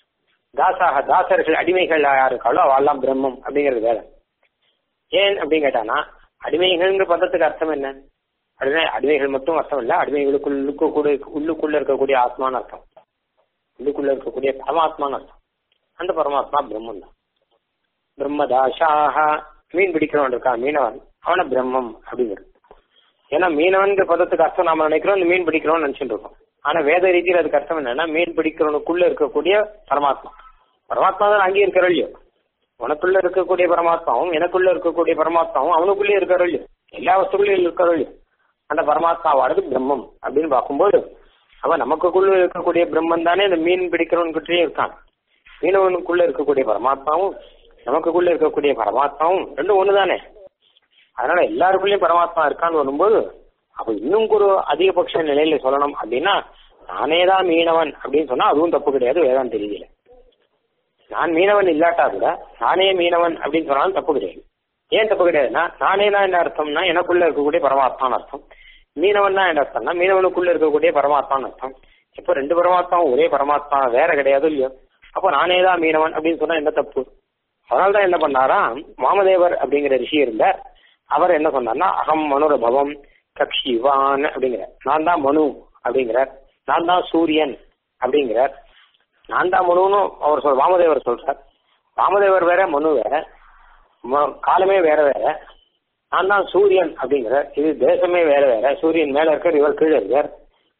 தாசாக தாசர்கள் அடிமைகள் யார் இருக்காளோ அவெல்லாம் பிரம்மம் அப்படிங்கிறது வேலை ஏன் அப்படின்னு கேட்டானா அடிமைகள்ங்கிற பதத்துக்கு அர்த்தம் என்ன அப்படின்னா அடிமைகள் மட்டும் அர்த்தம் இல்ல அடிமைகளுக்குள்ள கூட உள்ளுக்குள்ள இருக்கக்கூடிய ஆத்மான்னு அர்த்தம் உள்ளுக்குள்ள இருக்கக்கூடிய பரமாத்மான்னு அர்த்தம் அந்த பரமாத்மா பிரம்மன் தான் பிரம்மதாசாக மீன் பிடிக்கிறவன் இருக்கான் மீனவன் அவன பிரம்மம் அப்படிங்கிறது ஏன்னா மீனவன்கிற பதத்துக்கு அர்த்தம் நாம நினைக்கிறோம் இந்த மீன் பிடிக்கிறோம்னு நினைச்சுட்டு இருக்கோம் ஆனா வேத ரீதியில் அதுக்கு அர்த்தம் என்னன்னா மீன் பிடிக்கிறவனுக்குள்ள இருக்கக்கூடிய பரமாத்மா பரமாத்மா தான் அங்கேயே இருக்கிறோம் இல்லையோ உனக்குள்ள இருக்கக்கூடிய பரமாத்மாவும் எனக்குள்ள இருக்கக்கூடிய பரமாத்மாவும் அவனுக்குள்ளே இருக்கிறோம் இல்லையோ எல்லா வஸ்துக்குள்ளேயும் இருக்கிறோம் இல்லையோ அந்த பரமாத்மாவானது பிரம்மம் அப்படின்னு பார்க்கும்போது அவன் நமக்குள்ள இருக்கக்கூடிய பிரம்மன் தானே இந்த மீன் பிடிக்கிறவன்கிட்டயும் இருக்கான் மீனவனுக்குள்ள இருக்கக்கூடிய பரமாத்மாவும் நமக்குள்ள இருக்கக்கூடிய பரமாத்மாவும் ரெண்டும் ஒண்ணுதானே அதனால எல்லாருக்குள்ளயும் பரமாத்மா இருக்கான்னு வரும்போது அப்ப இன்னும் ஒரு அதிகபட்ச நிலையில சொல்லணும் அப்படின்னா நானே தான் மீனவன் அப்படின்னு சொன்னா அதுவும் தப்பு கிடையாது வேதாந்த தெரியல நான் மீனவன் இல்லாட்டா கூட நானே மீனவன் அப்படின்னு சொன்னாலும் தப்பு கிடையாது ஏன் தப்பு கிடையாதுன்னா நானே தான் என்ன அர்த்தம்னா எனக்குள்ள இருக்கக்கூடிய பரமாத்மான்னு அர்த்தம் மீனவன் தான் என்ன அர்த்தம்னா மீனவனுக்குள்ள இருக்கக்கூடிய பரமாத்மான்னு அர்த்தம் இப்போ ரெண்டு பரமாத்மாவும் ஒரே பரமாத்மா வேற கிடையாது இல்லையோ அப்போ நானே தான் மீனவன் அப்படின்னு சொன்னா என்ன தப்பு அதனால்தான் என்ன பண்ணாராம் வாமதேவர் அப்படிங்கிற ரிஷி இருந்தார் அவர் என்ன சொன்னார்னா அகம் மனுரபவம் கக்ஷிவான் அப்படிங்கிறார் நான் தான் மனு அப்படிங்கிறார் நான் தான் சூரியன் அப்படிங்கிறார் நான் தான் மனுன்னு அவர் சொல் வாமதேவர் சொல்றார் வாமதேவர் வேற மனு வேற காலமே வேற வேற நான் தான் சூரியன் அப்படிங்கிறார் இது தேசமே வேற வேற சூரியன் மேல இருக்கார் இவர் கீழே இருக்கார்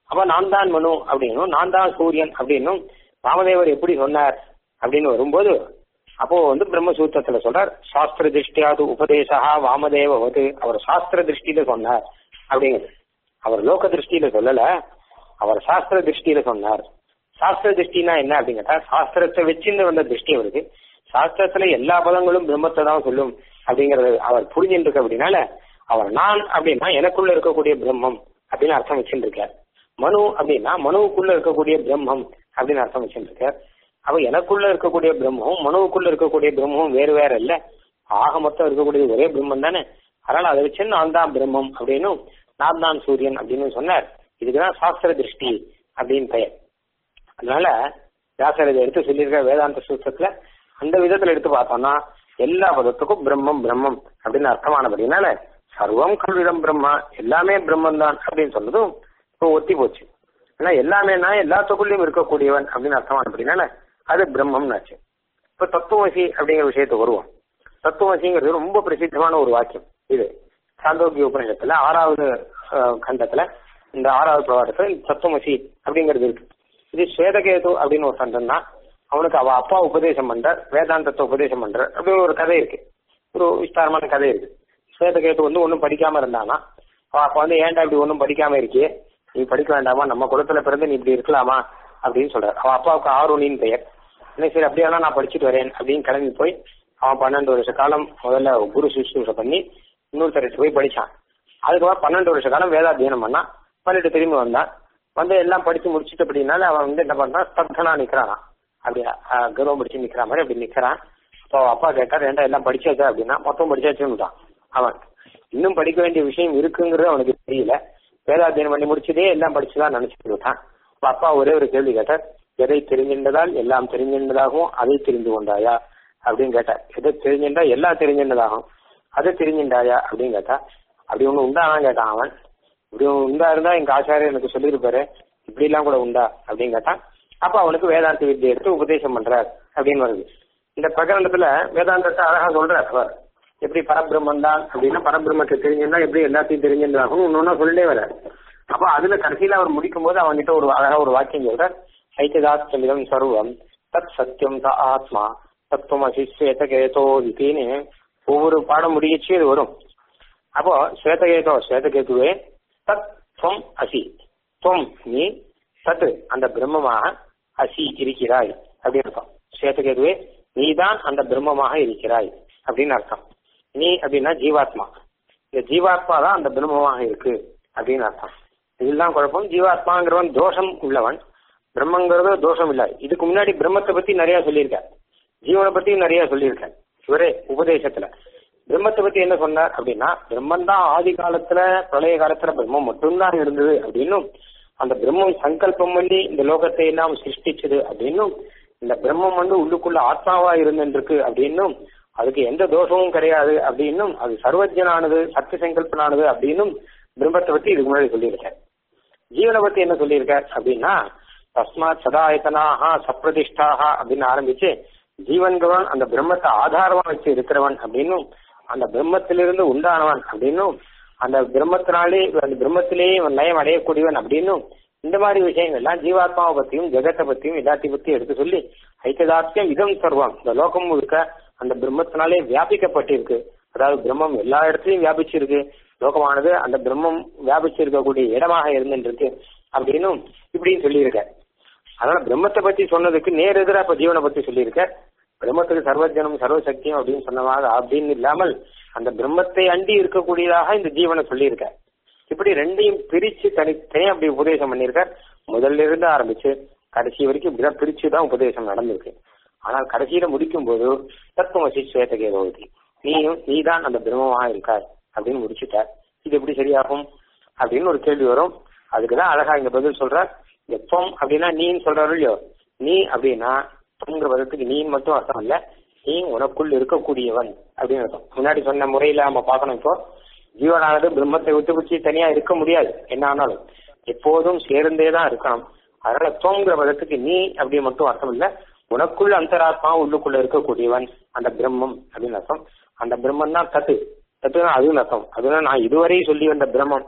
அப்ப நான் தான் மனு அப்படின்னும் நான் தான் சூரியன் அப்படின்னும் ராமதேவர் எப்படி சொன்னார் அப்படின்னு வரும்போது அப்போ வந்து பிரம்மசூத்திரத்துல சொல்றார் சாஸ்திர திருஷ்டியாது உபதேசா வாமதேவது அவர் சாஸ்திர திருஷ்டியில சொன்னார் அப்படிங்கிறது அவர் லோக திருஷ்டியில சொல்லல அவர் சாஸ்திர திருஷ்டியில சொன்னார் சாஸ்திர திருஷ்டினா என்ன அப்படின்னு கேட்டா சாஸ்திரத்தை வச்சுன்னு வந்த திருஷ்டி அவருக்கு சாஸ்திரத்துல எல்லா பதங்களும் பிரம்மத்தை தான் சொல்லும் அப்படிங்கறது அவர் புரிஞ்சுட்டு இருக்க அப்படின்னால அவர் நான் அப்படின்னா எனக்குள்ள இருக்கக்கூடிய பிரம்மம் அப்படின்னு அர்த்தம் வச்சுட்டு இருக்கார் மனு அப்படின்னா மனுவுக்குள்ள இருக்கக்கூடிய பிரம்மம் அப்படின்னு அர்த்தம் வச்சுட்டு இருக்கார் அப்ப எனக்குள்ள இருக்கக்கூடிய பிரம்மமும் மனுவுக்குள்ள இருக்கக்கூடிய பிரம்மமும் வேறு வேற இல்ல ஆக மொத்தம் இருக்கக்கூடிய ஒரே பிரம்மம் தானே அதனால அதை வச்சு நான் தான் பிரம்மம் அப்படின்னும் நான் தான் சூரியன் அப்படின்னு சொன்னார் இதுக்குதான் சாஸ்திர திருஷ்டி அப்படின்னு பெயர் அதனால வியாசர் இதை எடுத்து சொல்லியிருக்க வேதாந்த சூத்திரத்துல அந்த விதத்துல எடுத்து பார்த்தோம்னா எல்லா பதத்துக்கும் பிரம்மம் பிரம்மம் அப்படின்னு அர்த்தமானபடினால சர்வம் கல்விதம் பிரம்மா எல்லாமே பிரம்மம் தான் அப்படின்னு சொன்னதும் இப்போ ஒத்தி போச்சு ஏன்னா எல்லாமேனா எல்லாத்துக்குள்ளயும் இருக்கக்கூடியவன் அப்படின்னு அர்த்தமானபடினால அது பிரம்மம்னாச்சு இப்ப தத்துவசி அப்படிங்கிற விஷயத்துக்கு வருவோம் தத்துவசிங்கிறது ரொம்ப பிரசித்தமான ஒரு வாக்கியம் இது சாந்தோக்கிய உபநிஷத்துல ஆறாவது அஹ், கண்டத்துல இந்த ஆறாவது பிரவாடத்துல தத்துவமசி அப்படிங்கிறது இருக்கு இது ஸ்வேதகேது அப்படின்னு ஒரு சண்டன் தான் அவனுக்கு அவ அப்பா உபதேசம் பண்றார் வேதாந்தத்தை உபதேசம் பண்றார் அப்படின்னு ஒரு கதை இருக்கு ஒரு விஸ்தாரமான கதை இருக்கு ஸ்வேதகேது வந்து ஒன்றும் படிக்காம இருந்தானா அவன் அப்ப வந்து ஏன்டா இப்படி ஒன்றும் படிக்காம இருக்கியே நீ படிக்க வேண்டாமா நம்ம குலத்துல பிறந்து நீ இப்படி இருக்கலாமா அப்படின்னு சொல்றாரு அவன் அப்பாவுக்கு ஆருணின்னு பெயர் என்ன சரி அப்படியானா நான் படிச்சுட்டு வரேன் அப்படின்னு கிளம்பி போய் அவன் பன்னெண்டு வருஷ காலம் முதல்ல குரு சுசூஷை பண்ணி இன்னொருத்தருக்கு போய் படிச்சான் அதுக்கப்புறம் பன்னெண்டு வருஷ காலம் வேதாத்தியனம் பண்ணான் பண்ணிட்டு திரும்பி வந்தான் வந்து எல்லாம் படிச்சு முடிச்சுட்டு அப்படின்னால அவன் வந்து என்ன பண்றான் ஸ்தப்தனா நிக்கிறானா அப்படியா ஆஹ் கர்வம் பிடிச்சு நிக்கிற மாதிரி அப்படி நிக்கிறான் அப்போ அவன் அப்பா கேட்டார் ஏன்டா எல்லாம் படிச்சாச்சா அப்படின்னா மொத்தம் படிச்சாச்சுன்னுட்டான் அவன் இன்னும் படிக்க வேண்டிய விஷயம் இருக்குங்கிறது அவனுக்கு தெரியல வேதாத்தியனம் பண்ணி முடிச்சதே எல்லாம் படிச்சுதான் நினைச்சிட்டு விட்டான் அப்ப அப்பா ஒரே ஒரு கேள்வி கேட்டார் எதை தெரிஞ்சின்றதால் எல்லாம் தெரிஞ்சின்றதாகவும் அதை தெரிந்து கொண்டாயா அப்படின்னு கேட்டார் எதை தெரிஞ்சின்றா எல்லாம் தெரிஞ்சின்றதாகும் அதை தெரிஞ்சின்றாயா அப்படின்னு கேட்டா அப்படி ஒண்ணு உண்டாதான் கேட்டான் அவன் இப்படி ஒண்ணு உண்டா இருந்தா எங்க ஆச்சாரியர் எனக்கு சொல்லியிருப்பாரு இப்படி எல்லாம் கூட உண்டா அப்படின்னு கேட்டான் அப்ப அவனுக்கு வேதாந்த வித்தியை எடுத்து உபதேசம் பண்றார் அப்படின்னு வருது இந்த பிரகரணத்துல வேதாந்தத்தை அழகா சொல்றார் அவர் எப்படி பரபிரம்மன் தான் அப்படின்னா பரபிரம்மத்தை தெரிஞ்சிருந்தா எப்படி எல்லாத்தையும் தெரிஞ்சிருந்தாகும் ஒன்னொன்னா சொல்லிட்டே வர அப்ப அதுல கடைசியில அவர் முடிக்கும் போது அவன்கிட்ட ஒரு அழகா ஒரு வாக்கியம் சொல்றார் ஐக்கியதாத்மிதம் சர்வம் தத் சத்தியம் த ஆத்மா தத்துவம் அசிஸ்வேத கேதோ இதுன்னு ஒவ்வொரு பாடம் முடியச்சு இது வரும் அப்போ ஸ்வேதகேதோ ஸ்வேதகேதுவே தத் துவம் அசி துவம் நீ தத் அந்த பிரம்மமாக அசி இருக்கிறாய் அப்படின்னு அர்த்தம் ஸ்வேதகேதுவே நீதான் அந்த பிரம்மமாக இருக்கிறாய் அப்படின்னு அர்த்தம் நீ அப்படின்னா ஜீவாத்மா இந்த ஜீவாத்மா தான் அந்த பிரம்மமாக இருக்கு அப்படின்னு அர்த்தம் இதுதான் குழப்பம் ஜீவாத்மாங்கிறவன் தோஷம் உள்ளவன் பிரம்மங்கிறது தோஷம் இல்லை இதுக்கு முன்னாடி பிரம்மத்தை பத்தி நிறைய சொல்லியிருக்கார் ஜீவனை பத்தியும் நிறைய சொல்லியிருக்கார் இவரே உபதேசத்துல பிரம்மத்தை பத்தி என்ன சொன்னார் அப்படின்னா பிரம்மன் தான் ஆதி காலத்துல பிரளய காலத்துல பிரம்மம் மட்டும்தான் இருந்தது அப்படின்னும் அந்த பிரம்மம் சங்கல்பம் பண்ணி இந்த லோகத்தை எல்லாம் சிருஷ்டிச்சது அப்படின்னும் இந்த பிரம்மம் வந்து உள்ளுக்குள்ள ஆத்மாவா இருந்துருக்கு அப்படின்னும் அதுக்கு எந்த தோஷமும் கிடையாது அப்படின்னும் அது சர்வஜனானது சத்திய சங்கல்பனானது அப்படின்னும் பிரம்மத்தை பத்தி இதுக்கு முன்னாடி சொல்லியிருக்கார் ஜீவனை பத்தி என்ன சொல்லியிருக்கார் அப்படின்னா தஸ்மாத் சதாயத்தனாக சப்பிரதிஷ்டாக அப்படின்னு ஆரம்பிச்சு ஜீவன்கிறவன் அந்த பிரம்மத்தை ஆதாரமா வச்சு இருக்கிறவன் அப்படின்னும் அந்த பிரம்மத்திலிருந்து உண்டானவன் அப்படின்னும் அந்த பிரம்மத்தினாலே அந்த பிரம்மத்திலேயே இவன் லயம் அடையக்கூடியவன் அப்படின்னும் இந்த மாதிரி விஷயங்கள்லாம் ஜீவாத்மாவை பத்தியும் ஜெகத்தை பத்தியும் எல்லாத்தையும் பத்தியும் எடுத்து சொல்லி ஐக்கியதார்த்தியம் இதம் சர்வம் இந்த லோகம் முழுக்க அந்த பிரம்மத்தினாலே வியாபிக்கப்பட்டிருக்கு அதாவது பிரம்மம் எல்லா இடத்துலயும் வியாபிச்சிருக்கு லோகமானது அந்த பிரம்மம் வியாபிச்சிருக்கக்கூடிய இடமாக இருந்துருக்கு அப்படின்னும் இப்படின்னு சொல்லியிருக்க அதனால பிரம்மத்தை பத்தி சொன்னதுக்கு நேர் எதிராக இப்ப ஜீவனை பத்தி சொல்லியிருக்க பிரம்மத்துக்கு சர்வஜனம் சர்வசக்தியம் அப்படின்னு சொன்னதாக அப்படின்னு இல்லாமல் அந்த பிரம்மத்தை அண்டி இருக்கக்கூடியதாக இந்த ஜீவனை சொல்லியிருக்க இப்படி ரெண்டையும் பிரிச்சு தனித்தனியா அப்படி உபதேசம் பண்ணியிருக்கார் முதல்ல இருந்து ஆரம்பிச்சு கடைசி வரைக்கும் இப்படிதான் பிரிச்சு தான் உபதேசம் நடந்திருக்கு ஆனால் கடைசியில முடிக்கும் போது தத்துவமசி சுவேதகே பகுதி நீயும் நீதான் அந்த பிரம்மமாக இருக்கார் அப்படின்னு முடிச்சுட்டார் இது எப்படி சரியாகும் அப்படின்னு ஒரு கேள்வி வரும் அதுக்குதான் அழகா இங்க பதில் சொல்றார் இந்த தொம் அப்படின்னா நீன்னு சொல்றாரு இல்லையோ நீ அப்படின்னா தொங்கிற பதத்துக்கு நீ மட்டும் அர்த்தம் இல்ல நீ உனக்குள் இருக்கக்கூடியவன் அப்படின்னு அர்த்தம் முன்னாடி சொன்ன முறையில நம்ம பார்க்கணும் இப்போ ஜீவனானது பிரம்மத்தை விட்டு பிடிச்சி தனியா இருக்க முடியாது என்ன ஆனாலும் எப்போதும் சேர்ந்தே தான் இருக்கணும் அதனால தோங்கிற பதத்துக்கு நீ அப்படி மட்டும் அர்த்தம் இல்ல உனக்குள்ள அந்தராத்மா உள்ளுக்குள்ள இருக்கக்கூடியவன் அந்த பிரம்மம் அப்படின்னு அர்த்தம் அந்த பிரம்மம் தான் தத்து தத்துனா அதுவும் அர்த்தம் அதுதான் நான் இதுவரை சொல்லி வந்த பிரம்மம்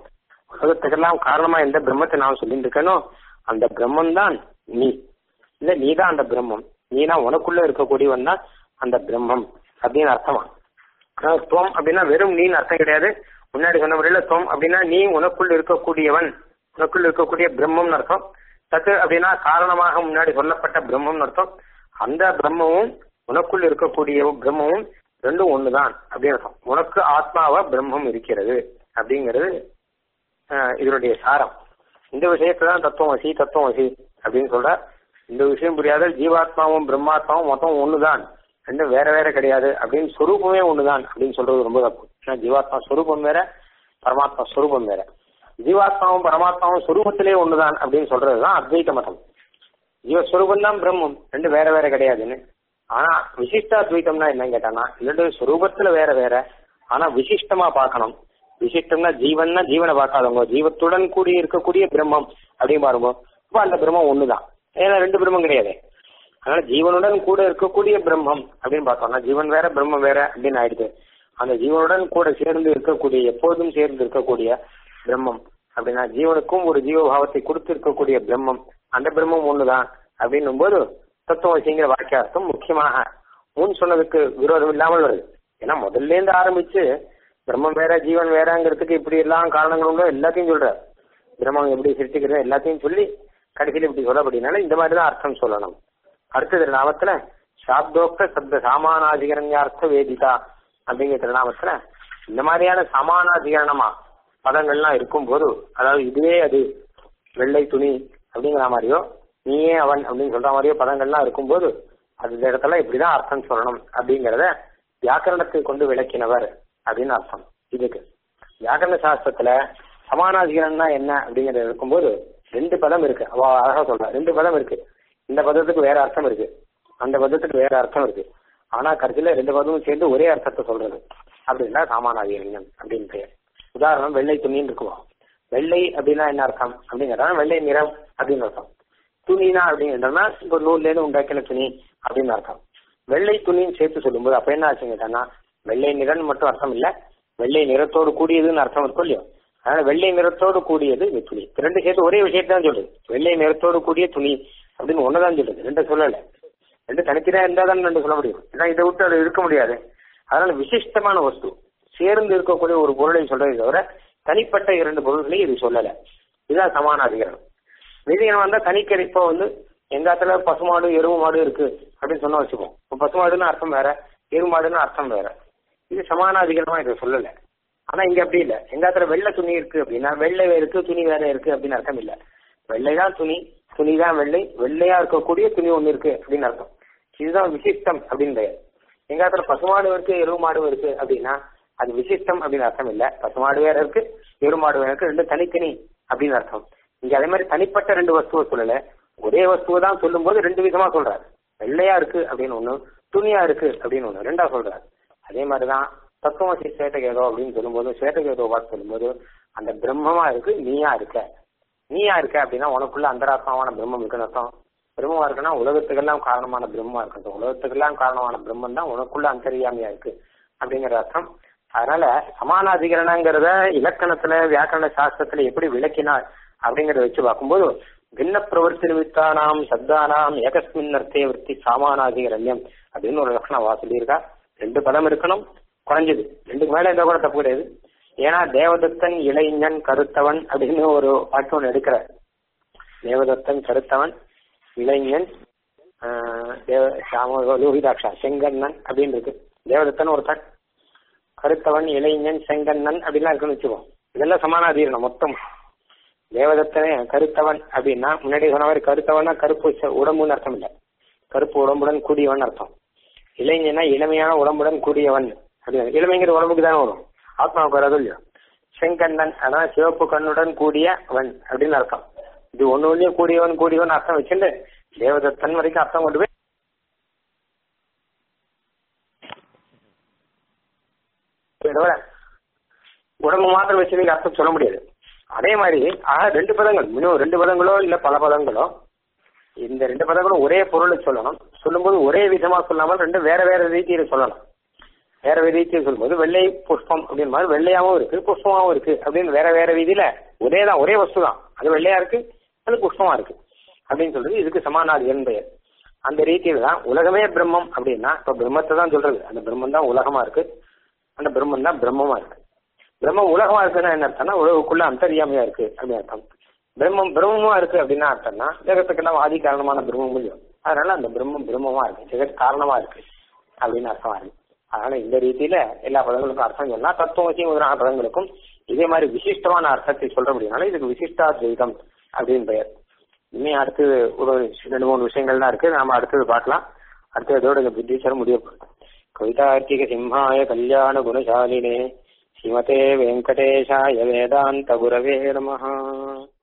உலகத்துக்கெல்லாம் காரணமா எந்த பிரம்மத்தை நான் சொல்லிட்டு இருக்கேனோ அந்த பிரம்மம் தான் நீ இல்ல நீ தான் அந்த பிரம்மம் நீ தான் உனக்குள்ள இருக்கக்கூடியவன் தான் அந்த பிரம்மம் அப்படின்னு அர்த்தமா ஆனா துவம் அப்படின்னா வெறும் நீன்னு அர்த்தம் கிடையாது முன்னாடி சொன்ன முறையில துவம் அப்படின்னா நீ உனக்குள் இருக்கக்கூடியவன் உனக்குள் இருக்கக்கூடிய பிரம்மம்னு அர்த்தம் தத்து அப்படின்னா காரணமாக முன்னாடி சொல்லப்பட்ட பிரம்மம்னு அர்த்தம் அந்த பிரம்மமும் உனக்குள் இருக்கக்கூடிய பிரம்மமும் ரெண்டும் ஒண்ணுதான் அப்படின்னு அர்த்தம் உனக்கு ஆத்மாவா பிரம்மம் இருக்கிறது அப்படிங்கிறது ஆஹ், இதனுடைய சாரம் இந்த விஷயத்தான் தத்துவம் வசி தத்துவம் வசி அப்படின்னு சொல்ற இந்த விஷயம் புரியாத ஜீவாத்மாவும் பிரம்மாத்மாவும் மொத்தம் ஒண்ணுதான் ரெண்டும் வேற வேற கிடையாது அப்படின்னு சொரூபமே ஒண்ணுதான் அப்படின்னு சொல்றது ரொம்ப தப்பு ஏன்னா ஜீவாத்மா சொரூபம் வேற பரமாத்மா சொரூபம் வேற ஜீவாத்மாவும் பரமாத்மாவும் சொரூபத்திலே ஒண்ணுதான் அப்படின்னு சொல்றதுதான் அத்வைத மதம் ஜீவஸ்வரூபம் தான் பிரம்மம் ரெண்டு வேற வேற கிடையாதுன்னு ஆனா விசிஷ்டாத்வைத்தம்னா என்னன்னு கேட்டானா ரெண்டு சொரூபத்துல வேற வேற ஆனா விசிஷ்டமா பார்க்கணும் விசிஷ்டம்னா ஜீவன்னா ஜீவனை பார்க்காதவங்க ஜீவத்துடன் கூடி இருக்கக்கூடிய பிரம்மம் அப்படின்னு பாருங்க அப்ப அந்த பிரம்மம் ஒண்ணுதான் ஏன்னா ரெண்டு பிரம்மம் கிடையாது அதனால ஜீவனுடன் கூட இருக்கக்கூடிய பிரம்மம் அப்படின்னு பார்த்தோம்னா ஜீவன் வேற பிரம்மம் வேற அப்படின்னு ஆயிடுது அந்த ஜீவனுடன் கூட சேர்ந்து இருக்கக்கூடிய எப்போதும் சேர்ந்து இருக்கக்கூடிய பிரம்மம் அப்படின்னா ஜீவனுக்கும் ஒரு ஜீவபாவத்தை கொடுத்து இருக்கக்கூடிய பிரம்மம் அந்த பிரம்மம் ஒண்ணுதான் அப்படின்னும் போது தத்துவசிங்கிற வாக்கியார்த்தம் முக்கியமாக முன் சொன்னதுக்கு விரோதம் இல்லாமல் வருது ஏன்னா முதல்ல இருந்து ஆரம்பிச்சு பிரம்மம் வேற ஜீவன் வேறங்கிறதுக்கு இப்படி எல்லாம் காரணங்கள் உண்டோ எல்லாத்தையும் சொல்றார் பிரம்மம் எப்படி சிருஷ்டிக்கிறது எல்லாத்தையும் சொல்லி கடைசியில் இப்படி சொல்லப்படினால இந்த மாதிரி தான் அர்த்தம் சொல்லணும் அடுத்த திருநாமத்துல சாப்தோக்த சப்த சாமானாதிகரண்யார்த்த வேதிதா அப்படிங்கிற திருநாமத்துல இந்த மாதிரியான சமானாதிகரணமா பதங்கள்லாம் இருக்கும்போது அதாவது இதுவே அது வெள்ளை துணி அப்படிங்கிற மாதிரியோ நீயே அவன் அப்படின்னு சொல்ற மாதிரியோ பதங்கள்லாம் இருக்கும்போது அந்த இடத்துல இப்படிதான் அர்த்தம் சொல்லணும் அப்படிங்கறத வியாக்கரணத்தை கொண்டு விளக்கினவர் அப்படின்னு அர்த்தம் இதுக்கு வியாக்கரண சாஸ்திரத்துல சமானாதிகரம்னா என்ன அப்படிங்கறது இருக்கும்போது ரெண்டு பதம் இருக்கு அவ அழகா சொல்ற ரெண்டு பதம் இருக்கு இந்த பதத்துக்கு வேற அர்த்தம் இருக்கு அந்த பதத்துக்கு வேற அர்த்தம் இருக்கு ஆனா கடைசியில ரெண்டு பதமும் சேர்ந்து ஒரே அர்த்தத்தை சொல்றது அப்படின்னா சாமானாதிகரண்யம் அப்படின்னு பெயர் உதாரணம் வெள்ளை துணின்னு இருக்குவோம் வெள்ளை அப்படின்னா என்ன அர்த்தம் அப்படிங்கிறதா வெள்ளை நிறம் அப்படின்னு அர்த்தம் துணினா அப்படிங்கிறதுனா இப்போ நூல்ல இருந்து உண்டாக்கின துணி அப்படின்னு அர்த்தம் வெள்ளை துணின்னு சேர்த்து சொல்லும்போது அப்ப என்ன ஆச்சுங்க கேட்டான்னா வெள்ளை நிறம் மட்டும் அர்த்தம் இல்ல வெள்ளை நிறத்தோடு கூடியதுன்னு அர்த்தம் இருக்கும் இல்லையோ அதனால வெள்ளை நிறத்தோடு கூடியது இந்த துணி ரெண்டு சேர்த்து ஒரே விஷயத்தை தான் சொல்லுது வெள்ளை நிறத்தோடு கூடிய துணி அப்படின்னு ஒன்னதான் சொல்லுது ரெண்டு சொல்லல ரெண்டு தனித்தனியா இருந்தா தான் ரெண்டு சொல்ல முடியும் ஏன்னா இதை விட்டு அது இருக்க முடியாது அதனால விசிஷ்டமான வஸ்து சேர்ந்து இருக்கக்கூடிய ஒரு பொருளை சொல்றதை தவிர தனிப்பட்ட இரண்டு பொருள்களையும் இது சொல்லல இதுதான் சமானாதிகரணம் வெதிகரணம் வந்தா தனிக்கறி இப்போ வந்து எங்க இடத்துல பசுமாடு எருவு மாடு இருக்கு அப்படின்னு சொன்னா வச்சுக்கோம் இப்போ பசுமாடுன்னு அர்த்தம் வேற எருவு மாடுன்னு அர்த்தம் வேற இது சமானாதிகரமா இதை சொல்லல ஆனா இங்க அப்படி இல்ல எங்க இடத்துல வெள்ளை துணி இருக்கு அப்படின்னா வெள்ளை இருக்கு துணி வேற இருக்கு அப்படின்னு அர்த்தம் இல்ல வெள்ளைதான் துணி துணி தான் வெள்ளை வெள்ளையா இருக்கக்கூடிய துணி ஒண்ணு இருக்கு அப்படின்னு அர்த்தம் இதுதான் விசிஷ்டம் அப்படின்னு பெயர் எங்க இடத்துல பசுமாடு இருக்கு எருவு மாடு இருக்கு அப்படின்னா அது விசிஷ்டம் அப்படின்னு அர்த்தம் இல்ல பசுமாடு வேற இருக்கு எருமாடு வேற இருக்கு ரெண்டு தனித்தனி அப்படின்னு அர்த்தம் இங்க அதே மாதிரி தனிப்பட்ட ரெண்டு வஸ்துவை சொல்லல ஒரே வஸ்துவை தான் சொல்லும் போது ரெண்டு விதமா சொல்றாரு வெள்ளையா இருக்கு அப்படின்னு ஒண்ணு துணியா இருக்கு அப்படின்னு ஒண்ணு ரெண்டா சொல்றாரு அதே மாதிரிதான் தத்துவசி சேட்டகேதோ அப்படின்னு சொல்லும்போது சேட்டகேதோ பார்த்து சொல்லும்போது அந்த பிரம்மமா இருக்கு நீயா இருக்க நீயா இருக்க அப்படின்னா உனக்குள்ள அந்தராத்மாவான பிரம்மம் இருக்குன்னு அர்த்தம் பிரம்மமா இருக்குன்னா உலகத்துக்கெல்லாம் காரணமான பிரம்மமா இருக்கட்டும் உலகத்துக்கெல்லாம் காரணமான பிரம்மம் தான் உனக்குள்ள அந்தரியாமையா இருக்கு அப்படிங்கிற அர்த்தம் அதனால சமானாதிகரணங்கிறத இலக்கணத்துல வியாக்கரண சாஸ்திரத்துல எப்படி விளக்கினார் அப்படிங்கறத வச்சு பார்க்கும்போது பின்ன பிரவர்த்தி நிமித்தானாம் சப்தானாம் ஏகஸ்மின் அர்த்தே விற்பி சாமானாதிகரண்யம் அப்படின்னு ஒரு லட்சணம் வா சொல்லியிருக்கா ரெண்டு பதம் இருக்கணும் குறைஞ்சது ரெண்டுக்கு மேல எந்த கூட தப்பு கிடையாது ஏன்னா தேவதத்தன் இளைஞன் கருத்தவன் அப்படின்னு ஒரு பாட்டு ஒன்று எடுக்கிறார் தேவதத்தன் கருத்தவன் இளைஞன் ஆஹ், தேவ சாம லோகிதாட்சா செங்கண்ணன் அப்படின்னு இருக்கு தேவதத்தன் ஒருத்தன் கருத்தவன் இளைஞன் செங்கண்ணன் அப்படிலாம் இருக்குன்னு வச்சுக்கோம் இதெல்லாம் சமானாதீரணம் மொத்தம் தேவதத்தனே கருத்தவன் அப்படின்னா முன்னாடி சொன்ன மாதிரி கருத்தவன்னா கருப்பு ச- உடம்புன்னு அர்த்தம் இல்ல கருப்பு உடம்புடன் கூடியவன் அர்த்தம் இளைஞனா இளமையான உடம்புடன் கூடியவன் அப்படின்னு இளமைங்கிற உடம்புக்கு தானே வரும் ஆத்மாவுக்கு வராது இல்லையா செங்கண்ணன் அதான் சிவப்பு கண்ணுடன் கூடிய அவன் அப்படின்னு அர்த்தம் இது ஒண்ணு ஒண்ணே கூடியவன் கூடியவன் அர்த்தம் வச்சுட்டு தேவதத்தன் வரைக்கும் அர்த்தம் கொண்டு போய் தவிர உடம்பு மாத்திரம் வச்சு நீங்க அர்த்தம் சொல்ல முடியாது அதே மாதிரி ஆக ரெண்டு பதங்கள் இன்னும் ரெண்டு பதங்களோ இல்ல பல பதங்களோ இந்த ரெண்டு பதங்களும் ஒரே பொருளை சொல்லணும் சொல்லும்போது ஒரே விதமா சொல்லாமல் ரெண்டு வேற வேற ரீதியில சொல்லணும் வேற ரீதியில் சொல்லும்போது வெள்ளை புஷ்பம் அப்படின்னு மாதிரி வெள்ளையாவும் இருக்கு புஷ்பமாவும் இருக்கு அப்படின்னு வேற வேற ரீதியில ஒரே தான் ஒரே வஸ்து தான் அது வெள்ளையா இருக்கு அது புஷ்பமா இருக்கு அப்படின்னு சொல்றது இதுக்கு சமானாதிகன் பெயர் அந்த ரீதியில தான் உலகமே பிரம்மம் அப்படின்னா இப்ப பிரம்மத்தை தான் சொல்றது அந்த பிரம்மம் தான் உலகமா இருக்கு அந்த பிரம்மம் தான் பிரம்மமா இருக்கு பிரம்மம் உலகமா இருக்குன்னா என்ன அர்த்தம்னா உலகுக்குள்ள அந்தரியாமையா இருக்கு அப்படின்னு அர்த்தம் பிரம்மம் பிரம்மமா இருக்கு அப்படின்னா அர்த்தம்னா ஜெகத்துக்கெல்லாம் ஆதி காரணமான பிரம்மம் முடியும் அதனால அந்த பிரம்மம் பிரம்மமா இருக்கு ஜெகத் காரணமா இருக்கு அப்படின்னு அர்த்தமா இருக்கு அதனால இந்த ரீதியில எல்லா பதங்களுக்கும் அர்த்தம் சொல்லலாம் தத்துவசி முதலான பதங்களுக்கும் இதே மாதிரி விசிஷ்டமான அர்த்தத்தை சொல்ற முடியும்னால இதுக்கு விசிஷ்டாத்வைதம் அப்படின்னு பெயர் இனிமே அடுத்து ஒரு ரெண்டு மூணு விஷயங்கள் தான் இருக்கு நாம அடுத்தது பார்க்கலாம் அடுத்து இதோட இந்த புத்தீஸ்வரம் முடிய போகுது கவிதார்த்திக சிம்ஹாய கல்யாண குணசாலினே ஸ்ரீமதே வெங்கடேஷாய வேதாந்த குரவே நமஹ